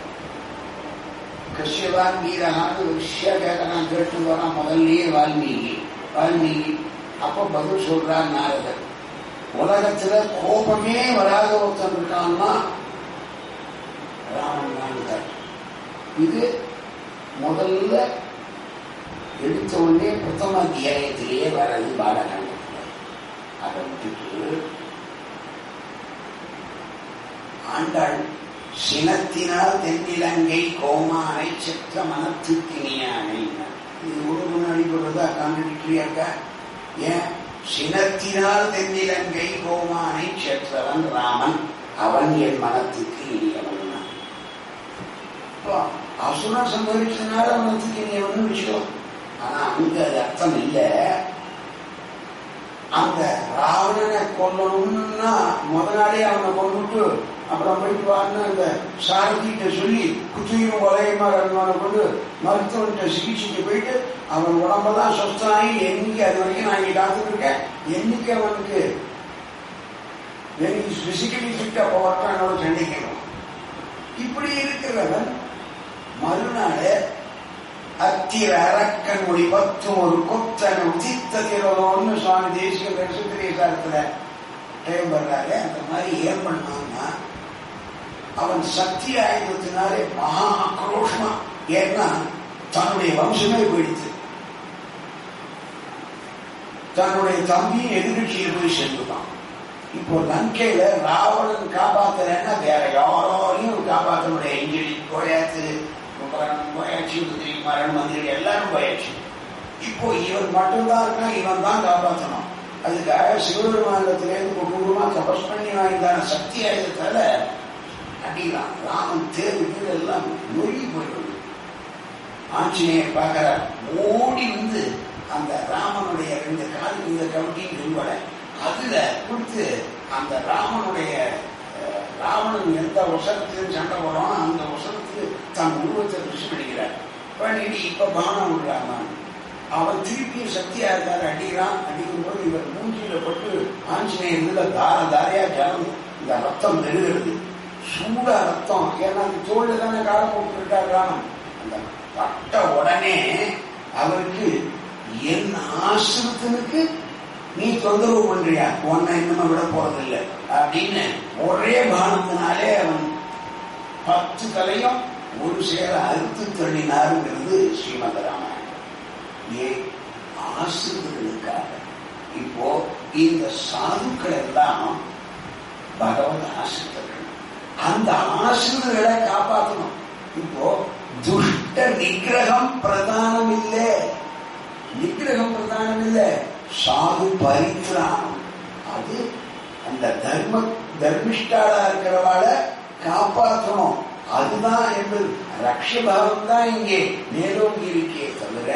கஷ்யவான் வீரகான்னு விஷய கேட்கறான் கேட்டு வரான் முதல்லயே வால்மீகி வால்மீகி அப்ப பதில் சொல்றான் நாரதர் உலகத்துல கோபமே வராத ஒருத்தன் இருக்கான்னா ராமன் தான் இது முதல்ல எடுத்த உடனே பிரதம அத்தியாயத்திலேயே வர்றது பாலகாண்டத்தில் அதை விட்டுட்டு ஆண்டாள் சினத்தினால் தென்னிலங்கை கோமானை செற்ற மனத்துக்கினியானை இது ஒரு முன்னாடி சொல்றதா கான்ட்ரடிக்டரியாக்கா ஏன் சினத்தினால் தென்னிலங்கை கோமானை செற்றவன் ராமன் அவன் என் மனத்துக்கு இனியவன் இப்போ அசுரன் சம்பவிச்சதுனால அவனுக்கு நீ ஒன்றும் விஷயம் ஆனா அங்க அது அர்த்தம் இல்லை அந்த ராவணனை கொல்லணும்னா முத நாளே அவனை கொண்டுட்டு அப்புறம் போயிட்டு வான்னு அந்த சாரதிகிட்ட சொல்லி குத்துயிரும் கொலையுமா அவனை கொண்டு மருத்துவன்கிட்ட சிகிச்சைக்கு போயிட்டு அவன் உடம்பெல்லாம் சொஸ்தாகி என்னைக்கு அது வரைக்கும் நான் இங்கே காத்துட்டு இருக்கேன் என்னைக்கு அவனுக்கு எனக்கு பிசிக்கலி ஃபிட்டா போகட்டும் என்னோட சண்டைக்கணும் இப்படி இருக்கிறவன் மறுநாள் அத்திர அரக்கன் மொழி பத்தும் ஒரு கொத்தன் உதித்ததிரோன்னு சுவாமி தேசிய தரிசனத்துல டைம் வர்றாரு அந்த மாதிரி ஏன் பண்ணான்னா அவன் சக்தி ஆயுதத்தினாலே மகா ஆக்ரோஷமா ஏன்னா தன்னுடைய வம்சமே போயிடுச்சு தன்னுடைய தம்பியும் எதிர்கட்சியை போய் சென்றுதான் இப்போ லங்கையில ராவணன் காப்பாத்தலைன்னா வேற யாரையும் காப்பாத்தனுடைய இன்ஜினியர் போயாச்சு உபகரணம் போயாச்சு மரண் மந்திரி எல்லாரும் போயாச்சு இப்போ இவன் மட்டும்தான் இருக்கா இவன் தான் காப்பாற்றணும் அதுக்காக சிவபெருமானத்திலேருந்து குடும்பமா தபஸ் பண்ணி வாங்கிதான சக்தி ஆயுதத்தால அடிக்கலாம் ராமன் தேர்வு கீழ் எல்லாம் மொழி போயிடுது ஆஞ்சநேயர் பார்க்கிறார் ஓடி வந்து அந்த ராமனுடைய ரெண்டு கால் இந்த கமிட்டின்னு சொல்லுவாங்க அதுல கொடுத்து அந்த ராமனுடைய அஹ், ராவணன் எந்த வசனத்திலும் சண்டை போடுறானோ அந்த வசனத்துக்கு தன் உருவத்தை ரிஷி பண்ணிக்கிறார் பண்ணிட்டு இப்ப பானம் விடுறான் அவன் திருப்பியும் சக்தியா இருக்காரு அடிக்கிறான் அடிக்கும் போது இவர் மூஞ்சியில பட்டு ஆஞ்சநேயர் இதுல தார தாரையா ஜலம் இந்த ரத்தம் நெருகிறது சூடா ரத்தம் ஏன்னா அந்த தோல்ல தானே காலம் போட்டுருக்கார் ராமன் அந்த பட்ட உடனே அவருக்கு என் ஆசிரத்தனுக்கு நீ தொந்தரவு பண்றியா உன்னை இன்னும் விட போறதில்லை அப்படின்னு ஒரே பானத்தினாலே அவன் பத்து தலையும் ஒரு சேர அறுத்து தள்ளினாருங்கிறது ஸ்ரீமத ராமாயணம் ஏன் ஆசிரியர்களுக்காக இப்போ இந்த சாதுக்கள் எல்லாம் பகவத் ஆசிரியர்கள் அந்த ஆசிரியர்களை காப்பாற்றணும் இப்போ துஷ்ட நிகிரகம் பிரதானம் இல்லை நிகிரகம் பிரதானம் இல்லை சாது பரித்ராணம் அது அந்த தர்ம தர்மிஷ்டாளா இருக்கிறவாள காப்பாற்றணும் அதுதான் என்பது ரக்ஷபாவம் தான் இங்கே மேலோங்கி இருக்கே தவிர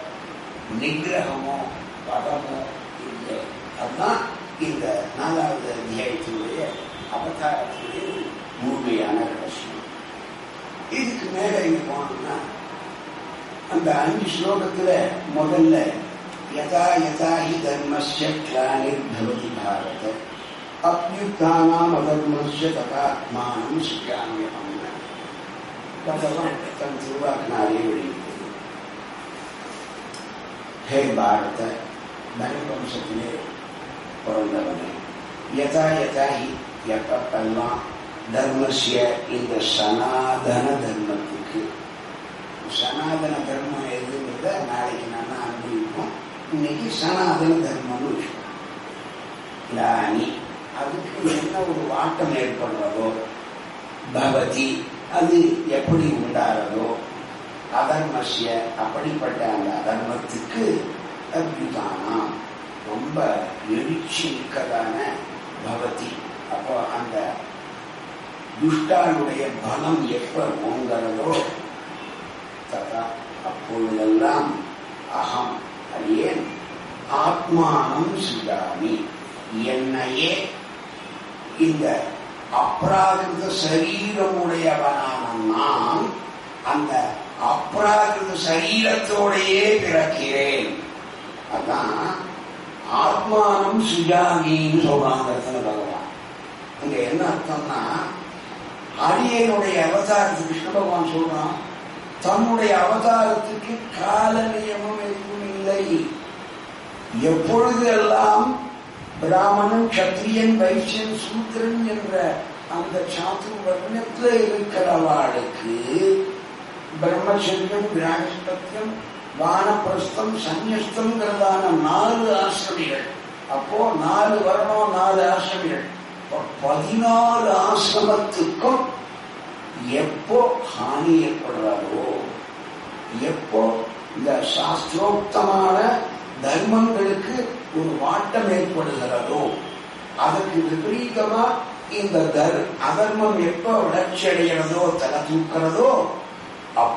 நிகிரகமோ பதமோ இல்லை அதுதான் இந்த நாலாவது அத்தியாயத்தினுடைய அவதாரத்தினுடைய முழுமையான ரகசியம் இதுக்கு மேல இங்க போனோம்னா அந்த அஞ்சு ஸ்லோகத்துல முதல்ல யதா யதா ஹி தர்மஸ்ய கிளானிர்பவதி பாரத அப்யுத்தானாம் அதர்மஸ்ய ததாத்மானம் சிக்காமியம் அதெல்லாம் தன் திருவாக்கினாலே வெளியிட்டது ஹே பாரத தனவம்சத்திலே பிறந்தவனே யதா யதா ஹி எப்பெல்லாம் தர்மஸ்ய இந்த சனாதன தர்மத்துக்கு சனாதன தர்மம் எதுங்கிறத நாளைக்கு நான் அனுபவிப்போம் இன்னைக்கு சனாதன தர்மம்னு விஷயம் கிளானி அதுக்கு என்ன ஒரு வாட்டம் ஏற்படுறதோ பவதி அது எப்படி உண்டாகிறதோ அதர்மஸ்ய அப்படிப்பட்ட அந்த அதர்மத்துக்கு அபியுதானா ரொம்ப எழுச்சி மிக்கதான பவதி அப்போ அந்த துஷ்டாளுடைய பலம் எப்ப ஓங்கிறதோ ததா அப்பொழுதெல்லாம் அகம் அடியேன் ஆத்மானம் சிதாமி என்னையே இந்த அப்ராகிருத சரீரமுடையவனான நான் அந்த அப்ராகிருத சரீரத்தோடையே பிறக்கிறேன் அதான் ஆத்மானம் சுஜாமின்னு சொல்றாங்க இடத்துல பகவான் இங்க என்ன அர்த்தம்னா அடியனுடைய அவதாரத்துக்கு கிருஷ்ண பகவான் சொல்றான் தன்னுடைய அவதாரத்துக்கு கால நியமம் எதுவும் இல்லை எப்பொழுது எல்லாம் பிராமணன் கத்திரியன் வைசியன் சூத்திரன் என்ற அந்த சாத்து வர்ணத்தில் இருக்கிறவாளுக்கு பிரம்மச்சரியம் கிராகஸ்பத்தியம் வானப்பிரஸ்தம் சந்நியஸ்தம்ங்கிறதான நாலு ஆசிரமிகள் அப்போ நாலு வருடம் நாலு ஆசிரமிகள் இப்போ பதினாலு ஆசிரமத்துக்கும் எப்போ ஹானி ஏற்படுறாரோ எப்போ இந்த சாஸ்திரோக்தமான தர்மங்களுக்கு ஒரு வாட்டம் ஏற்படுகிறதோ அதற்கு விபரீதமா இந்த தர் அதர்மம் எப்போ வளர்ச்சி அடைகிறதோ தலை தூக்கிறதோ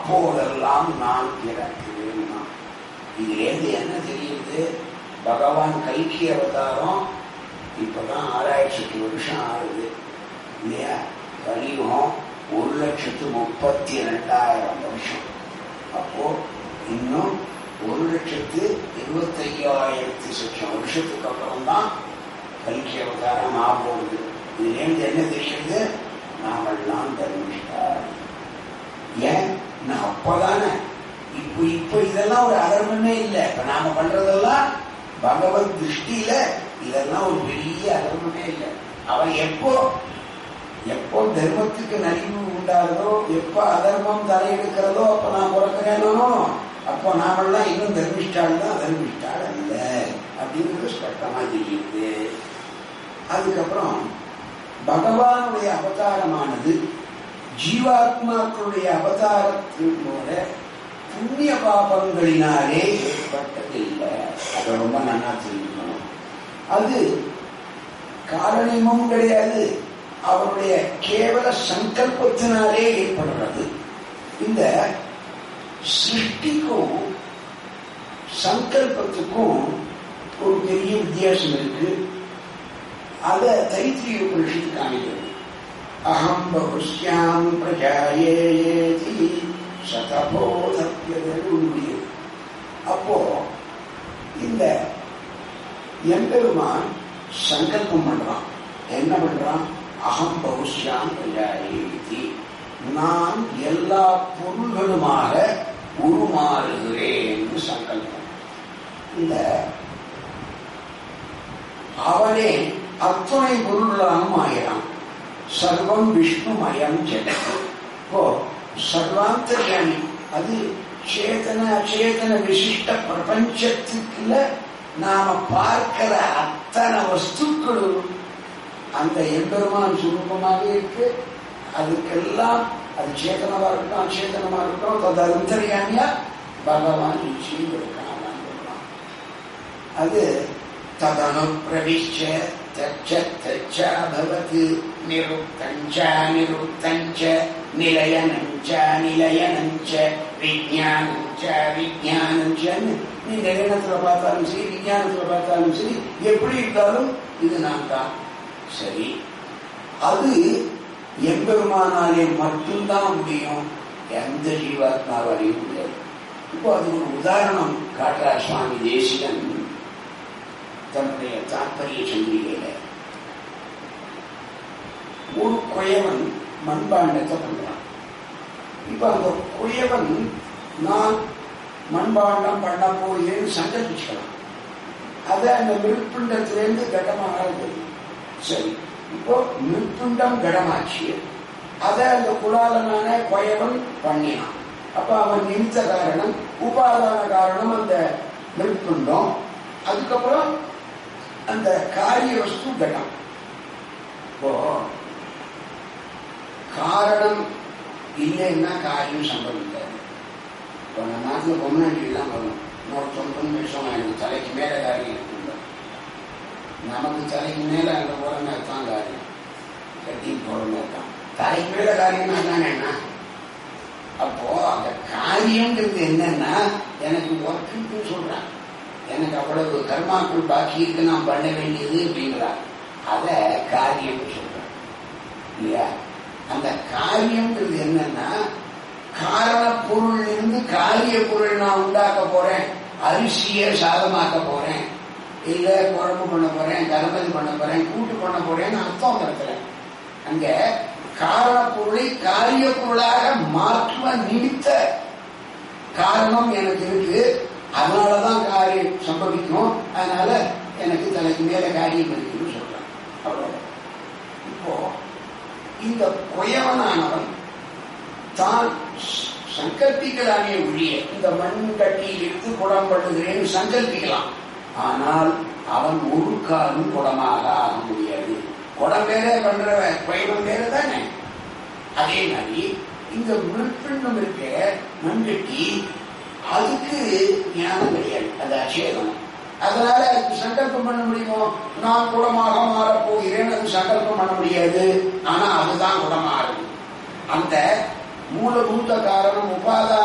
அப்போதெல்லாம் நான் பிறக்கிறேன் இதுலேருந்து என்ன தெரியுது பகவான் கல்கி அவதாரம் இப்பதான் ஆறாயிரத்தி வருஷம் ஆகுது இல்லையா கலியுகம் ஒரு லட்சத்து முப்பத்தி ரெண்டாயிரம் வருஷம் அப்போ இன்னும் ஒரு லட்சத்து இருபத்தையாயிரத்தி லட்சம் வருஷத்துக்கு அப்புறம் தான் கல்கி அவதாரம் ஆகுது இதுலேருந்து என்ன தெரியுது நாமெல்லாம் தர்மிஷ்டார் ஏன் நான் அப்பதானே இப்போ இப்போ இதெல்லாம் ஒரு அதர்மமே இல்லை இப்ப நாம பண்றதெல்லாம் பகவத் திருஷ்டியில இதெல்லாம் ஒரு பெரிய அதர்மமே இல்லை அவன் எப்போ எப்போ தர்மத்துக்கு நலிவு உண்டாகுதோ எப்போ அதர்மம் தலையெடுக்கிறதோ அப்ப நான் பிறக்கிறேனோ அப்போ நாமெல்லாம் இன்னும் தர்மிஷ்டாள் தான் தர்மிஷ்டாள் அல்ல அப்படிங்கிறது ஸ்பஷ்டமா தெரியுது அதுக்கப்புறம் பகவானுடைய அவதாரமானது ஜீவாத்மாக்களுடைய அவதாரத்தினோட புண்ணிய பாபங்களினாலே ஏற்பட்டதில்லை அதை ரொம்ப நல்லா தெரிஞ்சுக்கணும் அது காரணமும் கிடையாது அவருடைய கேவல சங்கல்பத்தினாலே ஏற்படுறது இந்த சிருஷ்டிக்கும் சங்கல்பத்துக்கும் ஒரு பெரிய வித்தியாசம் இருக்கு அத தைத்திரிய உபனிஷத்து காமிக்கிறது அகம் பகுஷ்யாம் பிரஜாயேதி சதபோதப்பியது அப்போ இந்த எம்பெருமான் சங்கல்பம் பண்றான் என்ன பண்றான் அகம் பகுஷ்யாம் பிரஜாயேதி நான் எல்லா பொருள்களுமாக உருமாறுகிறேன் சங்கல்பம் இந்த அவனே அத்துணை பொருளாகவும் ஆயிரான் சர்வம் விஷ்ணுமயம் ஜெகத் இப்போ சர்வாந்தர்யாமி அது சேதன அச்சேதன விசிஷ்ட பிரபஞ்சத்துக்குள்ள நாம பார்க்கிற அத்தனை வஸ்துக்களும் அந்த எம்பெருமான் சுரூபமாக இருக்கு அதுக்கெல்லாம் அது சேதனமா இருக்கட்டும் அச்சேதனமா இருக்கட்டும் அது அந்தரியாமியா பகவான் நிச்சயம் இருக்கான் அது ததனு பிரவிஷ்ய தச்ச தச்சாபவத் நிருத்தஞ்ச நிருத்தஞ்ச நிலையனஞ்ச நிலையனஞ்ச விஜயானஞ்ச விஜயானஞ்சன்னு நீ நிலையணத்துல பார்த்தாலும் சரி விஜயானத்துல பார்த்தாலும் சரி எப்படி இருந்தாலும் இது நான் தான் சரி அது எம்பெருமானாலே மட்டும்தான் முடியும் எந்த ஜீவாத்மாவாலையும் முடியாது இப்போ அது ஒரு உதாரணம் காட்டுறார் சுவாமி தேசிகன் தன்னுடைய தாற்பரிய சந்திரிகையில ஒரு குயவன் மண்பாண்டத்தை பண்றான் இப்ப அந்த குயவன் நான் மண்பாண்டம் பண்ண போகிறேன்னு சங்கல்பிச்சுக்கலாம் அதை அந்த மிருட்பிண்டத்திலிருந்து கடமாக சரி இப்போ மிருட்பிண்டம் கடமாச்சு அதை அந்த குலாலனான குயவன் பண்ணினான் அப்ப அவன் நிமித்த காரணம் உபாதான காரணம் அந்த மிருட்பிண்டம் அதுக்கப்புறம் அந்த காரிய வஸ்து கடம் இப்போ காரணம் இல்லைன்னா காரியம் சம்பவிக்காது இப்போ நம்ம நாட்டில் பொம்னாட்டிலாம் வரும் இன்னொருத்தன் பொண்ணு விஷயம் எனக்கு தலைக்கு மேலே காரியம் இருக்குல்ல நமக்கு தலைக்கு மேலே அங்கே போகிற மாதிரி தான் காரியம் கட்டி போகிற மாதிரி தான் தலைக்கு மேலே காரியம்னா தானே என்ன அப்போ அந்த காரியம்ங்கிறது என்னன்னா எனக்கு ஒர்க்குன்னு சொல்றான் எனக்கு அவ்வளவு கர்மாக்கள் பாக்கி இருக்கு நான் பண்ண வேண்டியது அப்படிங்கிறார் அத காரியம் சொல்றார் இல்லையா அந்த காரியம்ன்றது என்னன்னா காரண பொருள் இருந்து காரிய பொருள் நான் உண்டாக்க போறேன் அரிசியை சாதமாக்க போறேன் இல்ல குழம்பு பண்ண போறேன் கருமதி பண்ண போறேன் கூட்டு பண்ண போறேன்னு அர்த்தம் நடத்துறேன் அங்க காரண பொருளை காரிய பொருளாக மாற்றுவ நிமித்த காரணம் எனக்கு இருக்கு அதனாலதான் காரியம் சம்பவிக்கும் அதனால எனக்கு தலைக்கு மேல காரியம் இருக்குன்னு சொல்றான் அவ்வளவு இப்போ இந்த குயவனானவன் தான் சங்கல்பிக்கலாமே ஒழிய இந்த மண் கட்டியில் இருந்து குடம் பண்ணுகிறேன்னு சங்கல்பிக்கலாம் ஆனால் அவன் ஒரு காலும் குடமாக ஆக முடியாது குடம் வேற பண்றவன் குயவன் வேற தானே அதே மாதிரி இந்த முழுப்பிண்டம் இருக்க மண்கட்டி அதுக்கு ஞானம் கிடையாது அது அச்சேதம் அதனால அதுக்கு சங்கல்பம் பண்ண முடியுமோ நான் குடமாக மாறப் போகிறேன் அது சங்கல்பம் பண்ண முடியாது ஆனா அதுதான் குடமாறுது அந்த மூலபூத காரணம் உபாதான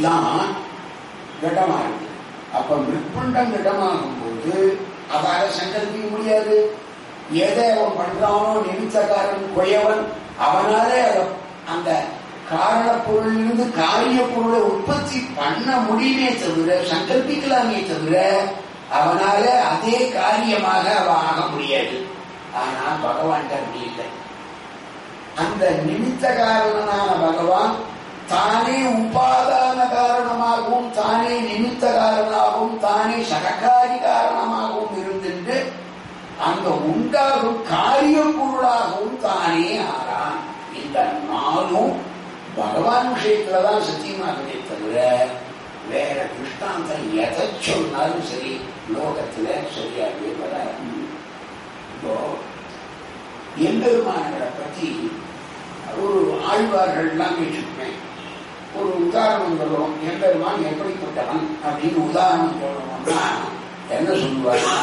தான் கடமா இருக்கு அப்ப மிருட்பண்டம் கடமாகும் போது அதால சங்கல்பிக்க முடியாது எதை அவன் பண்றானோ நிமித்தக்காரன் குயவன் அவனாலே அத- அந்த காரண பொருளிலிருந்து காரிய பொருளை உற்பத்தி பண்ண முடியுமே தவிர சங்கல்பிக்கலாமே தவிர அவனால அதே காரியமாக அவ ஆக முடியாது ஆனா பகவான் அப்படி இல்லை அந்த நிமித்த காரணனான பகவான் தானே உபாதான காரணமாகவும் தானே நிமித்த காரணமாகவும் தானே சககாரி காரணமாகவும் இருந்துட்டு அந்த உண்டாகும் காரிய பொருளாகவும் தானே ஆறான் இந்த நாளும் பகவான் விஷயத்துலதான் சத்தியமாகவே தவிர வேற கிருஷ்டாந்தம் எதை சொன்னாலும் சரி லோகத்துல சரியாகவே வராது இப்போ எம்பெருமான்களை பத்தி ஒரு ஆழ்வார்கள்லாம் வச்சுருப்பேன் ஒரு உதாரணம் சொல்லுவோம் எம்பெருமான் எப்படிப்பட்டவன் அப்படின்னு உதாரணம் சொல்லணும்னா என்ன சொல்லுவாருன்னா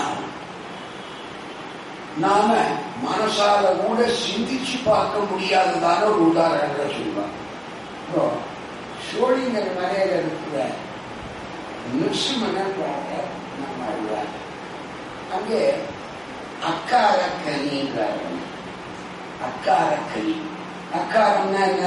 நாம மனசால கூட சிந்திச்சு பார்க்க முடியாததான ஒரு உதாரணங்களை சொல்லுவாங்க இப்போ சோழிங்கர் மலையில இருக்கிற நிருசிம்மன நம்ம அழுவார் அங்கே அக்காரக்கனின்றார் அக்காரக்கனி அக்காரம்னா என்ன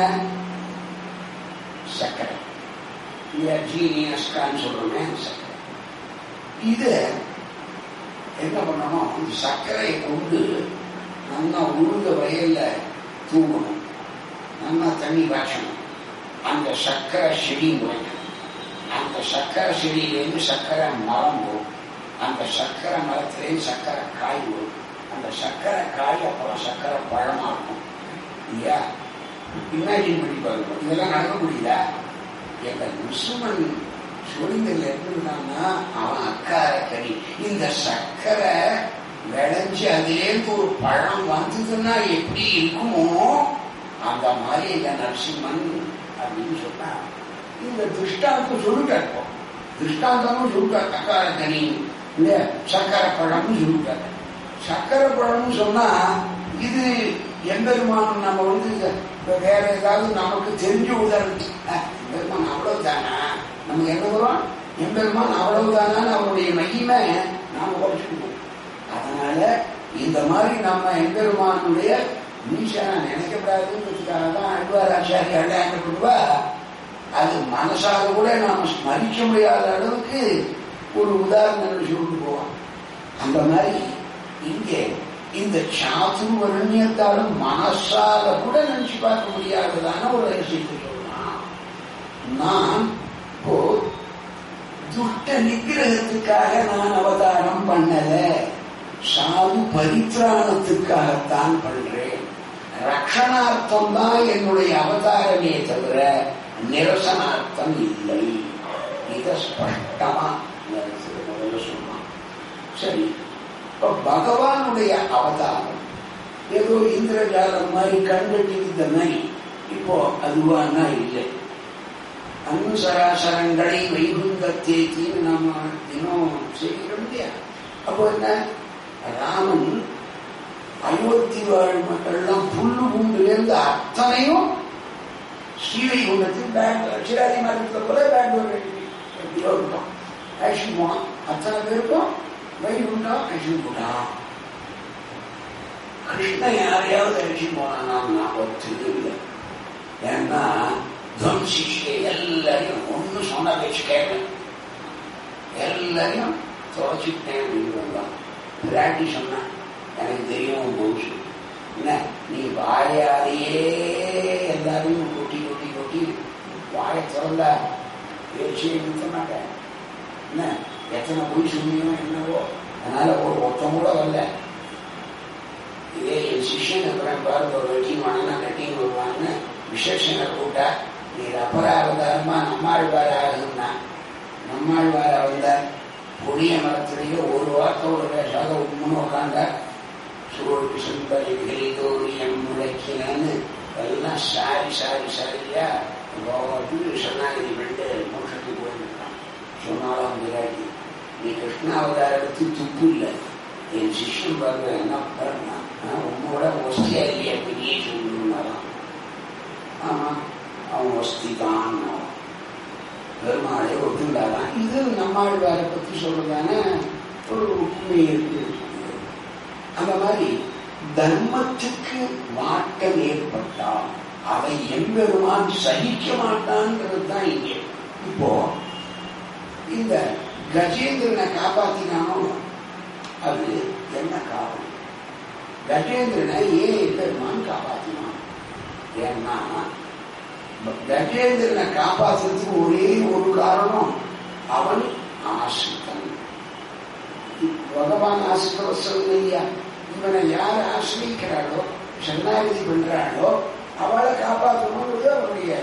சக்கரை இல்ல ஜீனியஸ்கான்னு சொல்றோமே சக்கரை இது என்ன பண்ணணும் இந்த சர்க்கரையை கொண்டு நல்லா உழுந்த வயல்ல தூங்கணும் நல்லா தண்ணி காய்ச்சணும் அந்த சர்க்கரை செடி முளைக்கணும் அந்த சர்க்கரை செடியிலேருந்து சர்க்கரை மரம் வரும் அந்த சர்க்கரை மரத்திலேருந்து சர்க்கரை காய் வரும் அந்த சர்க்கரை காய் அப்புறம் சர்க்கரை பழமா இருக்கும் இல்லையா இமேஜின் பண்ணி பாருங்க இதெல்லாம் நடக்க முடியல எங்க முஸ்லிமன் சுழிங்கல்ல இருந்திருந்தான்னா அவன் அக்கார கனி இந்த சர்க்கரை விளைஞ்சு அதிலேருந்து ஒரு பழம் வந்ததுன்னா எப்படி இருக்குமோ அந்த மாதிரி எங்க நரசிம்மன் அப்படின்னு சொன்னா இந்த திருஷ்டாந்தம் சொல்லிட்டார் இப்போ திருஷ்டாந்தமும் சொல்லிட்டார் அக்கார கனி இல்ல சக்கரை பழம்னு சொல்லிட்டாரு சக்கரை பழம்னு சொன்னா இது எம்பெருமான் நம்ம வந்து இத- இப்ப வேற ஏதாவது நமக்கு தெரிஞ்ச உதாரணம் அஹ், எம்பெருமான் அவ்வளவுதானா நமக்கு என்ன வரும் எம்பெருமான் அவ்வளவுதானான்னு அவருடைய மகிமை நாம குறைச்சுக்கணும் அதனால இந்த மாதிரி நம்ம எம்பெருமானுடைய நீச்சனா நினைக்கப்படாதுன்றதுக்காக தான் அழ்வார் ஆச்சாரியால என்ன பண்ணுவா அது மனசால கூட நாம ஸ்மரிக்க முடியாத அளவுக்கு ஒரு உதாரணங்கள் சொல்லிட்டு போவான் அந்த மாதிரி இங்கே இந்த சாதுர்வரண்யத்தாலும் மனசால கூட நினைச்சு பார்க்க முடியாததான ஒரு விஷயத்தை சொல்லலாம் நான் இப்போ துஷ்ட நிகிரகத்துக்காக நான் அவதாரம் பண்ணல சாது பரித்ராணத்துக்காகத்தான் பண்றேன் ரக்ஷணார்த்தம் தான் என்னுடைய அவதாரமே தவிர நிரசனார்த்தம் இல்லை இத ஸ்பஷ்டமா முதல்ல சொன்னான் சரி இப்ப பகவானுடைய அவதாரம் ஏதோ இந்திரஜாலம் மாதிரி கண்கட்டி இந்த மாதிரி இப்போ அதுவானா இல்லை அனுசராசரங்களை வைகுந்தத்தேத்தின்னு நம்ம தினம் செய்கிறோம் இல்லையா அப்போ என்ன ராமன் அயோத்தி வாழ் மக்கள்லாம் புல்லு பூண்டுலேருந்து அத்தனையும் ஸ்ரீவைகுண்டத்தில் பேங்களூர் சிராதி மார்க்கத்தில் கூட பெங்களூர் எப்படியோ இருக்கும் அழிச்சுட்டு போனான் அத்தனை பேருக்கும் வைகுண்டம் அழிச்சுட்டு போனான் கிருஷ்ணன் யாரையாவது அழிச்சுட்டு போனான்னா நான் ஒத்துது இல்லை ஏன்னா துவம்சிஷ்ய எல்லாரையும் ஒண்ணு சொன்ன பேச்சு கேட்பேன் எல்லாரையும் தொலைச்சிட்டேன் அப்படின்னு வந்தான் பிராட்டி சொன்னான் எனக்கு தெரியும் போச்சு என்ன நீ வாயாலேயே எல்லாரையும் கொட்டி கொட்டி கொட்டி வாயை திறந்தா பேச்சே நிறுத்த மாட்டேன் என்ன எத்தனை பொய் சொன்னியோ என்னவோ அதனால ஒரு ஒருத்தம் கூட வரல இதே என் சிஷ்யன் அப்புறம் பாருங்க ஒரு வெட்டி வாங்கினா கட்டிங் வருவான்னு விசேஷனை கூட்டா நீ அபராவதாரமா நம்மாழ்வார் ஆகுன்னா நம்மாழ்வார் வந்தார் புளிய மரத்திலேயே ஒரு வார்த்தோட பேசாத உண்மைன்னு உட்காந்தார் சூழ் சுந்தரி தோரியம் முளைக்கினு எல்லாம் சாரி சாரி சாரியா சரணாகதி பண்ணிட்டு மோஷத்துக்கு போயிருக்கான் சொன்னாலும் விராட்டி நீ கிருஷ்ணாவதார எடுத்து துப்பு இல்லை என் சிஷ்யன் பாருங்க என்ன பண்ணா உன்னோட ஒஸ்தியா இல்லையா பெரிய சொல்லணும்னாலாம் ஆமா அவன் ஒஸ்தி தான் பெருமாளை ஒத்துண்டாதான் இது நம்மாழ்வாரை பத்தி சொல்றதான ஒரு உண்மை இருக்கு அந்த மாதிரி தர்மத்துக்கு மாற்றம் ஏற்பட்டால் அதை எம்பெருமான் சகிக்க மாட்டான்ங்கிறது தான் இங்கே இப்போ இந்த கஜேந்திரனை காப்பாத்தினானோ அது என்ன காரணம் கஜேந்திரனை ஏன் எம்பெருமான் காப்பாத்தினான் ஏன்னா கஜேந்திரனை காப்பாத்துறதுக்கு ஒரே ஒரு காரணம் அவன் ஆசிரித்தன் பகவான் ஆசிரியர் இல்லையா இவனை யார் ஆசிரிக்கிறாளோ சரணாகதி பண்றாளோ அவளை காப்பாற்றணும்ன்றது அவருடைய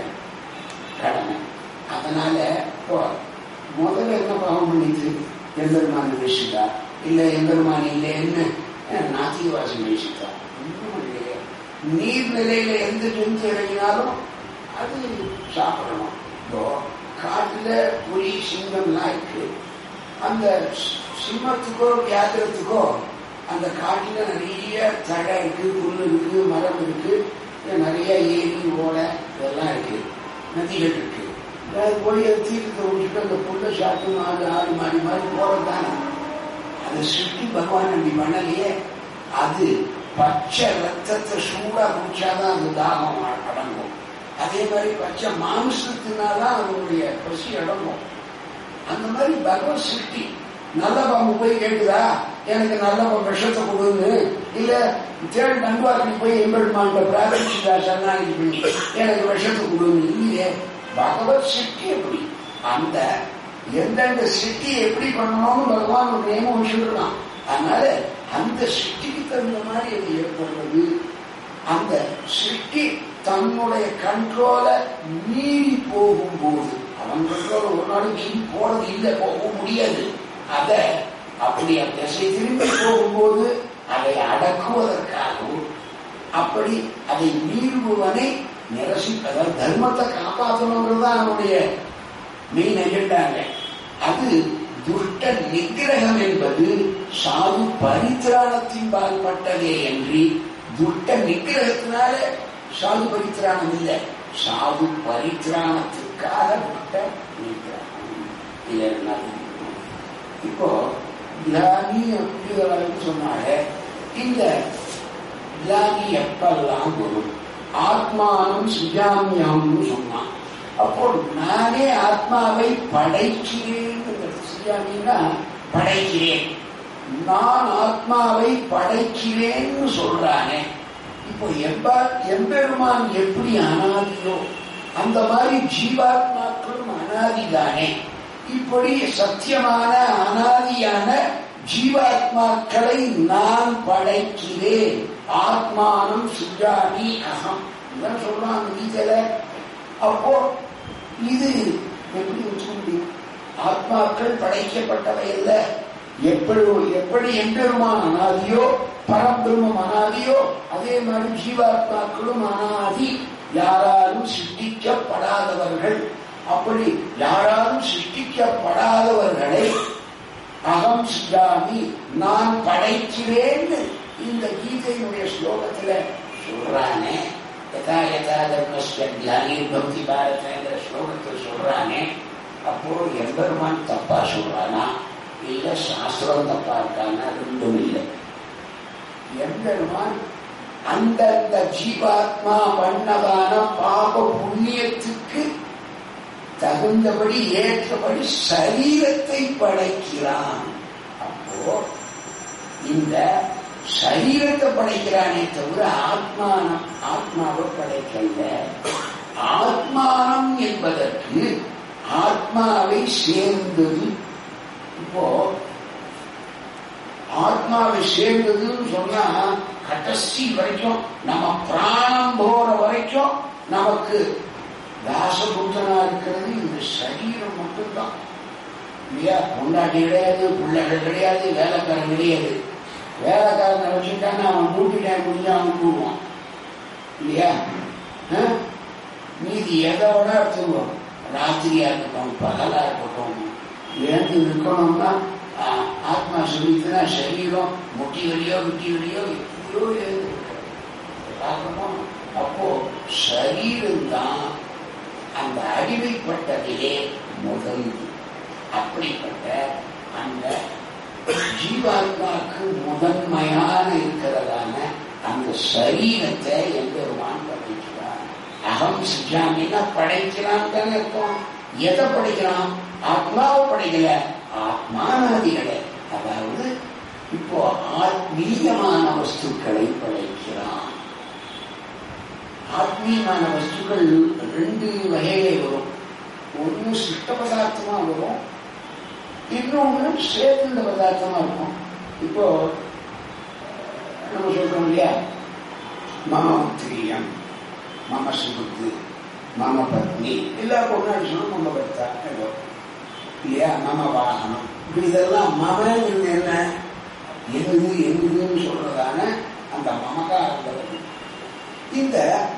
கடமை அதனால இப்போ முதல்ல என்ன பாவம் பண்ணிட்டு எம்பெருமான் பேசிட்டா இல்ல எம்பெருமான் இல்லைன்னு நாத்திகவாசம் பேசிட்டா ஒன்றும் இல்லையே நீர்நிலையில எந்த ஜந்து இறங்கினாலும் அது சாப்பிடணும் இப்போ காட்டுல புலி சிங்கம்லாம் இருக்கு அந்த சிம்மத்துக்கோ வியாதிரத்துக்கோ அந்த காட்டுல நிறைய தடை இருக்கு புல் இருக்கு மரம் இருக்கு நிறைய ஏரி ஓடை இதெல்லாம் இருக்கு நதிகள் இருக்கு அது போய் தீர்த்து விட்டுட்டு அந்த புல்லை சாப்பிட்டு நாலு ஆறு மாறி மாறி போறது தானே அதை சுற்றி பகவான் அப்படி பண்ணலையே அது பச்சை ரத்தத்தை சூடா குடிச்சாதான் அந்த தாகம் அடங்கும் அதே மாதிரி பச்சை மாംசத்தினாதான் அதனுடைய பசி அடங்கும் அந்த மாதிரி பகவத் சிருஷ்டி நல்ல பாம்பு போய் கேட்குதா எனக்கு நல்ல விஷத்தை கொடுன்னு இல்ல தேடி நண்பாக்கி போய் எம்பெருமான்கிட்ட பிரார்த்திச்சுதா சரணாகி பண்ணி எனக்கு விஷத்தை கொடுன்னு இல்லையே பகவத் சிருஷ்டி எப்படி அந்த எந்தெந்த சிருஷ்டியை எப்படி பண்ணணும்னு பகவான் ஒரு நியமம் வச்சுருக்கான் அதனால அந்த சிருஷ்டிக்கு தகுந்த மாதிரி அது ஏற்படுறது அந்த சிருஷ்டி தன்னுடைய கண்ட்ரோல மீறி போகும்போது அவன் கண்ட்ரோல ஒரு நாள் மீறி போறது இல்லை போக முடியாது அத அப்படி அந்த திசை திரும்பி போகும்போது அதை அடக்குவதற்காகவும் அப்படி அதை மீறுபவனை நிரசி அதாவது தர்மத்தை காப்பாற்றணுங்கிறது தான் அவனுடைய மெயின் அஜெண்டாங்க அது துஷ்ட நிகிரகம் என்பது சாது பரித்திராணத்தின் பால்பட்டதே என்று துஷ்ட நிகிரகத்தினால சாது பரித்திராணம் இல்லை சாது பரித்திராணத்துக்காக துஷ்ட நிகிரகம் இல்லை இப்போ கிளானி அப்படிங்கிறது சொன்னாங்க இந்த கிளானி எப்பெல்லாம் வரும் ஆத்மானம் சுஜாமியம்னு சொன்னான் அப்போ நானே ஆத்மாவை படைக்கிறேன் சுஜாமின்னா படைக்கிறேன் நான் ஆத்மாவை படைக்கிறேன்னு சொல்றானே இப்போ எப்ப எம்பெருமான் எப்படி அனாதியோ அந்த மாதிரி ஜீவாத்மாக்களும் அனாதிதானே இப்படி சத்தியமான அனாதியான ஜீவாத்மாக்களை நான் படைக்கிறேன் ஆத்மானம் சுஜாமி அகம் இதான் சொல்றான் கீதையில அப்போ இது எப்படி வச்சுக்க முடியும் ஆத்மாக்கள் படைக்கப்பட்டவை அல்ல எப்படி எப்படி எம்பெருமான் அனாதியோ பரம்பெருமம் அனாதியோ அதே மாதிரி ஜீவாத்மாக்களும் அனாதி யாராலும் சிருஷ்டிக்கப்படாதவர்கள் அப்படி யாராலும் சிருஷ்டிக்கப்படாதவர்களை அகம் சிஜாமி நான் படைக்கிறேன்னு இந்த கீதையினுடைய ஸ்லோகத்துல சொல்றானே யதா யதா தர்மஸ்ய கிளானிர் பக்தி பாரதங்கிற ஸ்லோகத்தில் சொல்றானே அப்போ எம்பெருமான் தப்பா சொல்றானா இல்ல சாஸ்திரம் தப்பா இருக்கானா ரெண்டும் இல்லை எம்பெருமான் அந்தந்த ஜீவாத்மா பண்ணதான பாப புண்ணியத்துக்கு தகுந்தபடி ஏற்றபடி சரீரத்தை படைக்கிறான் அப்போ இந்த சரீரத்தை படைக்கிறானே தவிர ஆத்மானம் ஆத்மாவை படைக்கல ஆத்மானம் என்பதற்கு ஆத்மாவை சேர்ந்தது இப்போ ஆத்மாவை சேர்ந்ததுன்னு சொன்னா கடைசி வரைக்கும் நம்ம பிராணம் போற வரைக்கும் நமக்கு தாசபுத்தனா இருக்கிறது இந்த சரீரம் மட்டும்தான் இல்லையா பொண்டாட்டி கிடையாது பிள்ளைகள் கிடையாது வேலைக்காரன் கிடையாது வேலைக்காரனை வச்சுட்டான்னு அவன் மூட்டிட்டான் முடிஞ்சா அவன் கூடுவான் இல்லையா மீதி எதோட எடுத்துருவோம் ராத்திரியா இருக்கட்டும் பகலா இருக்கட்டும் ஏந்து இருக்கணும்னா ஆத்மா சொல்லிட்டுனா சரீரம் முட்டி வழியோ முட்டி வழியோ எப்படியோ எழுந்து பார்க்கணும் அப்போ சரீரம் தான் அந்த அடிமைப்பட்டதிலே முதல் அப்படிப்பட்ட அந்த ஜீவாத்மாக்கு முதன்மையான இருக்கிறதான அந்த சரீரத்தை எம்பெருமான் படைக்கிறான் அகம் சிஜாமின்னா படைக்கிறான் தானே இருக்கும் எதை படைக்கிறான் ஆத்மாவை படைக்கல ஆத்மானாதிகளை அதாவது இப்போ ஆத்மீயமான வஸ்துக்களை படைக்கிறான் ஆத்மீயமான வஸ்துக்கள் ரெண்டு வகையிலே வரும் ஒன்று சிஷ்ட பதார்த்தமா வரும் இன்னொன்று சேர்ந்த பதார்த்தமா இருக்கும் இப்போ நம்ம சொல்றோம் இல்லையா மம உத்திரியம் மம சுபுத்து மம பத்னி எல்லாருக்கும் ஒன்னாடி சொன்னா மம பர்த்தா ஏதோ இல்லையா மம வாகனம் இப்படி இதெல்லாம் மமங்கிறது என்ன எங்குது எங்குதுன்னு சொல்றதான அந்த மமகாரம் வருது இந்த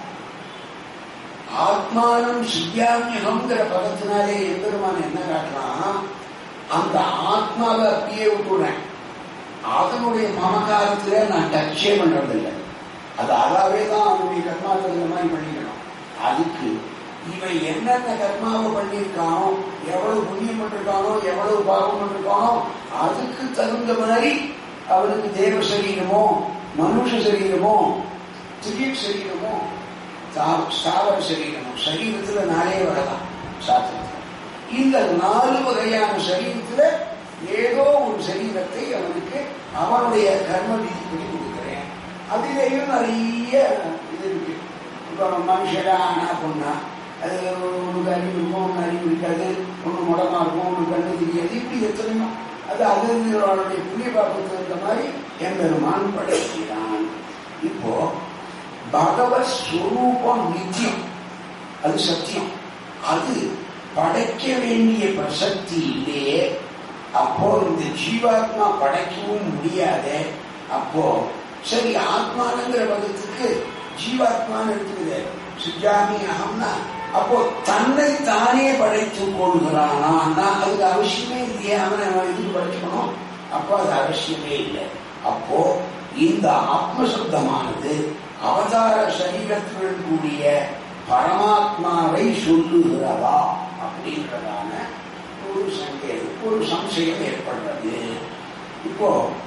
ஆத்மானம் சித்தியாமியகம்ங்கிற பதத்தினாலே எம்பெருமான் என்ன காட்டுறான் அந்த ஆத்மாவை அப்படியே விட்டுறேன் அதனுடைய மமகாரத்துல நான் டச்சே பண்றதில்லை அது அதாவே தான் அவனுடைய கர்மாக்கள் மாதிரி பண்ணிக்கணும் அதுக்கு இவன் என்னென்ன கர்மாவை பண்ணியிருக்கானோ எவ்வளவு புண்ணியம் பண்ணிருக்கானோ எவ்வளவு பாவம் பண்ணிருக்கானோ அதுக்கு தகுந்த மாதிரி அவனுக்கு தேவ சரீரமோ மனுஷ சரீரமோ திடீர் சரீரமோ ஸ்தாவர சரீரமோ சரீரத்துல நாளே வரலாம் சாத்திரத்தில் இந்த நாலு வகையான சரீரத்துல ஏதோ ஒரு சரீரத்தை அவனுக்கு அவனுடைய கர்ம விதிப்படி கொடுக்கிறேன் அதிலேயும் நிறைய இது இருக்கு இப்போ மனுஷரா ஆனா பொண்ணா அது ஒன்று அறிவு இருக்கும் ஒன்று அறிவு இருக்காது ஒன்று முடமா இருக்கும் ஒன்று கண்ணு தெரியாது இப்படி எத்தனையோ அது அதனுடைய புண்ணிய பாப்பத்துக்கு தகுந்த மாதிரி எம்பெருமான் படைக்கிறான் இப்போ பகவத் ஸ்வரூபம் நித்தியம் அது சத்தியம் அது படைக்க வேண்டிய பிரசக்தி இல்லையே அப்போ இந்த ஜீவாத்மா படைக்கவும் முடியாது அப்போ சரி ஆத்மானங்கிற பதத்துக்கு ஜீவாத்மான்னு இருக்குது சுஜாமி அகம்னா அப்போ தன்னை தானே படைத்துக் கொள்கிறானா அதுக்கு அவசியமே இல்லையே அவனை அவன் இதுக்கு படைக்கணும் அப்போ அது அவசியமே இல்லை அப்போ இந்த ஆத்மசப்தமானது அவதார சரீரத்துடன் கூடிய பரமாத்மாவை சொல்லுகிறதா அப்படின்றதான ஒரு சந்தேகம் ஒரு சம்சயம் ஏற்படுறது இப்போ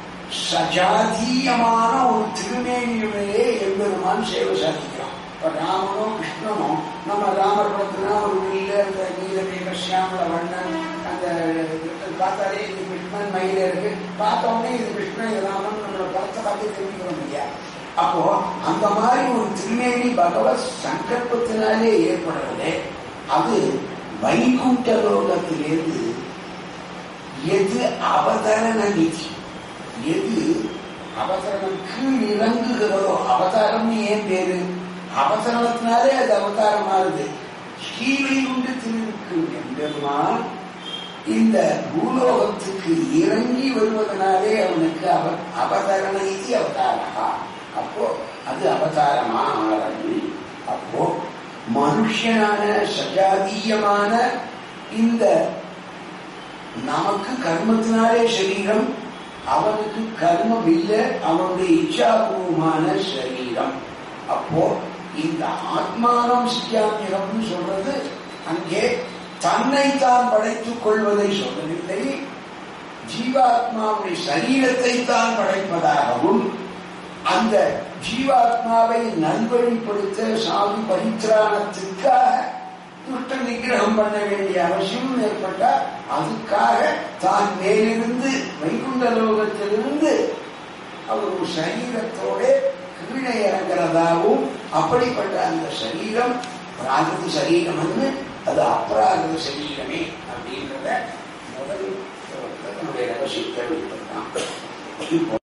சஜாதீயமான ஒரு திருமேனியுமே எம்பெருமான் சேவை சாதிக்கிறான் இப்ப ராமனோ கிருஷ்ணனோ நம்ம ராமர் படத்துல ஒரு நீல அந்த நீலமேக சியாமல வண்ணன் அந்த பார்த்தாலே இது கிருஷ்ணன் மயில இருக்கு பார்த்த உடனே இது கிருஷ்ணன் இது ராமன் நம்மளோட படத்தை பார்த்து தெரிஞ்சுக்கிறோம் இல்லையா அப்போ அந்த மாதிரி ஒரு திருமேனி பகவத் சங்கல்பத்தினாலே ஏற்படுறது அது வைகுண்ட லோகத்திலிருந்து எது அவதரண நிதி எது அவதரணம் கீழ் இறங்குகிறதோ அவதாரம்னு ஏன் பேரு அவதரணத்தினாலே அது அவதாரம் ஆகுது கீழே உண்டு திருவிற்கு என்பெருமான் இந்த பூலோகத்துக்கு இறங்கி வருவதனாலே அவனுக்கு அவ அவதரண இது அவதாரா அப்போ அது அவதாரமா ஆரம்பி அப்போ மனுஷனான சஜாதீயமான இந்த நமக்கு கர்மத்தினாலே சரீரம் அவனுக்கு கர்மம் இல்லை அவனுடைய இச்சாபூர்வமான சரீரம் அப்போ இந்த ஆத்மானம் சித்தியாமியகம்னு சொல்றது அங்கே தன்னை தான் படைத்துக் கொள்வதை சொல்லவில்லை ஜீவாத்மாவுடைய சரீரத்தை தான் படைப்பதாகவும் அந்த ஜீவாத்மாவை நல்வழிப்படுத்த சாமி பரித்திராணத்திற்காக துஷ்ட நிகிரகம் பண்ண வேண்டிய அவசியம் ஏற்பட்டால் அதுக்காக தான் மேலிருந்து வைகுண்ட லோகத்திலிருந்து அவர் ஒரு சரீரத்தோட கீழே இறங்குறதாகவும் அப்படிப்பட்ட அந்த சரீரம் பிராகிருத சரீரம் வந்து அது அப்ராகிருத சரீரமே அப்படின்றத முதல் தன்னுடைய ரகசியத்தை வெளிப்படுத்தான் இப்போ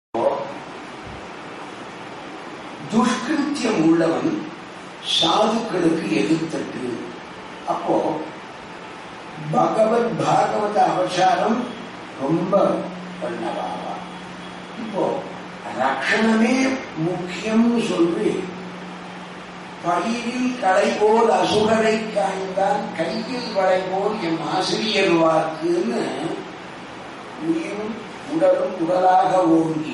துஷ்கிருத்தியம் உள்ளவன் சாதுக்களுக்கு எதிர்த்தட்டு அப்போ பகவத் பாகவத அவசாரம் ரொம்ப பண்ணவாவா இப்போ ரக்ஷணமே முக்கியம்னு சொல்லி பயிரில் களை போல் அசுரரை காய்ந்தான் கையில் வளை போல் எம் ஆசிரியர் வாக்குன்னு நீரும் உடலும் உடலாக ஓங்கி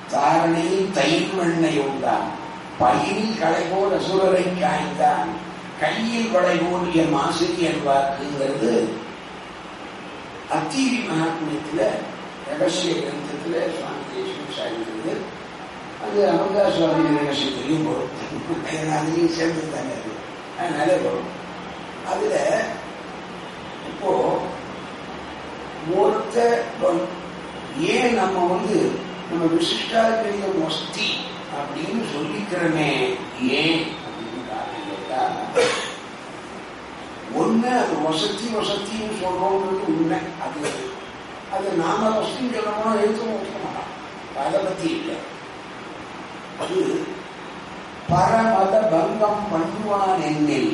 தாரணையில் தயிர் மண்ணை உண்டான் பயிரில் களை போல் அசுரரை காய்ந்தான் கையில் வளைவோடிய மாசிரியர் வாக்குங்கிறது அத்தீரி மகாத்மியத்துல ரகசிய கிரந்தத்துல சுவாமி தேசியம் சாதிக்கிறது அது அமர்தா சுவாமி ரகசியத்திலையும் வரும் அதுலையும் சேர்ந்து தானே அது அதனால வரும் அதுல இப்போ ஒருத்த ஏன் நம்ம வந்து நம்ம விசிஷ்டாத்வைதம் வஸ்தி அப்படின்னு சொல்லிக்கிறோமே ஏன் அப்படின்னு காரணம் கேட்டா ஒண்ணு அது வசதி வசத்தின்னு சொல்றோம்ன்றது உண்மை அது அது நாம வசதின்னு சொல்லணும்னா எழுத்து ஒத்துக்க மாட்டோம் அதை பத்தி இல்லை அது பரமத பங்கம் பண்ணுவான் என்னில்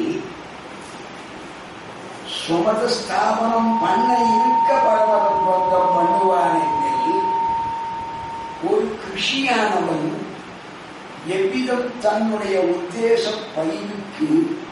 சுமத ஸ்தாபனம் பண்ண இருக்க பரமத பங்கம் பண்ணுவான் என்னில் ஒரு கிருஷியானவன் எவ்விதம் தன்னுடைய உத்தேச பயிருக்கு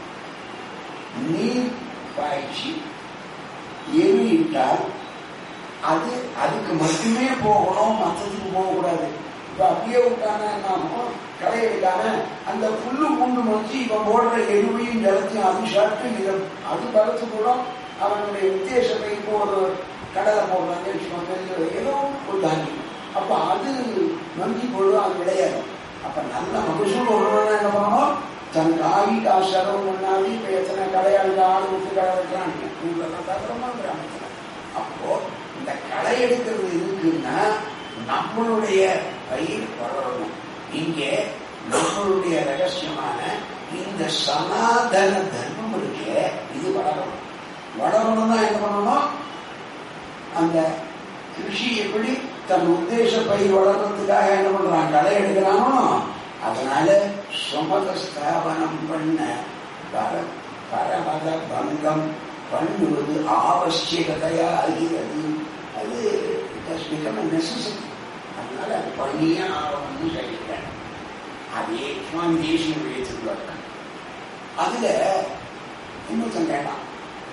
நீர் பாய்ச்சி எரியிட்டால் அது அதுக்கு மட்டுமே போகணும் மற்றதுக்கு போகக்கூடாது இப்ப அப்படியே விட்டானா என்ன களை எடுக்காம அந்த புல்லு பூண்டு முடிச்சு இவன் போடுற எருவையும் ஜலத்தையும் அது சாப்பிட்டு இதை அது பலத்து கூட அவனுடைய உத்தேசத்தை இப்போ ஒரு கடலை போடுறாங்க வச்சுக்கோங்க ஏதோ ஒரு தானியம் அப்ப அது மங்கி போடும் அது விளையாது அப்ப நல்ல மகசூல் ஒருவன் என்ன பண்ணணும் தன் காய் காசு செலவு பண்ணாது இப்ப எத்தனை கடையாளி ஆள் விட்டு கடை வைக்கிறாங்க ஊர்லாம் தகுறமா கிராமத்துல அப்போ இந்த களை எடுக்கிறது இருக்குன்னா நம்மளுடைய பயிர் வளரணும் இங்கே நம்மளுடைய ரகசியமான இந்த சனாதன தர்மம் இருக்கே இது வளரணும் வளரணும்னா என்ன பண்ணணும் அந்த கிருஷி எப்படி தன் உத்தேச பயிர் வளர்றதுக்காக என்ன பண்றான் களை எடுக்கிறானோ அதனால சுமத ஸ்தாபனம் பண்ண பர பரமத பங்கம் பண்ணுவது ஆவசியகதையா ஆகிறது அது நெசசிட்டி அதனால அது பண்ணியே ஆகணும்னு சொல்லிக்கிறேன் அதே சுவாமி தேசியம் எழுத்துருவாங்க அதுல இன்னொருத்தன் கேட்டான்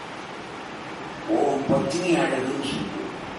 ஓம் பத்னி அழகுன்னு சொல்லு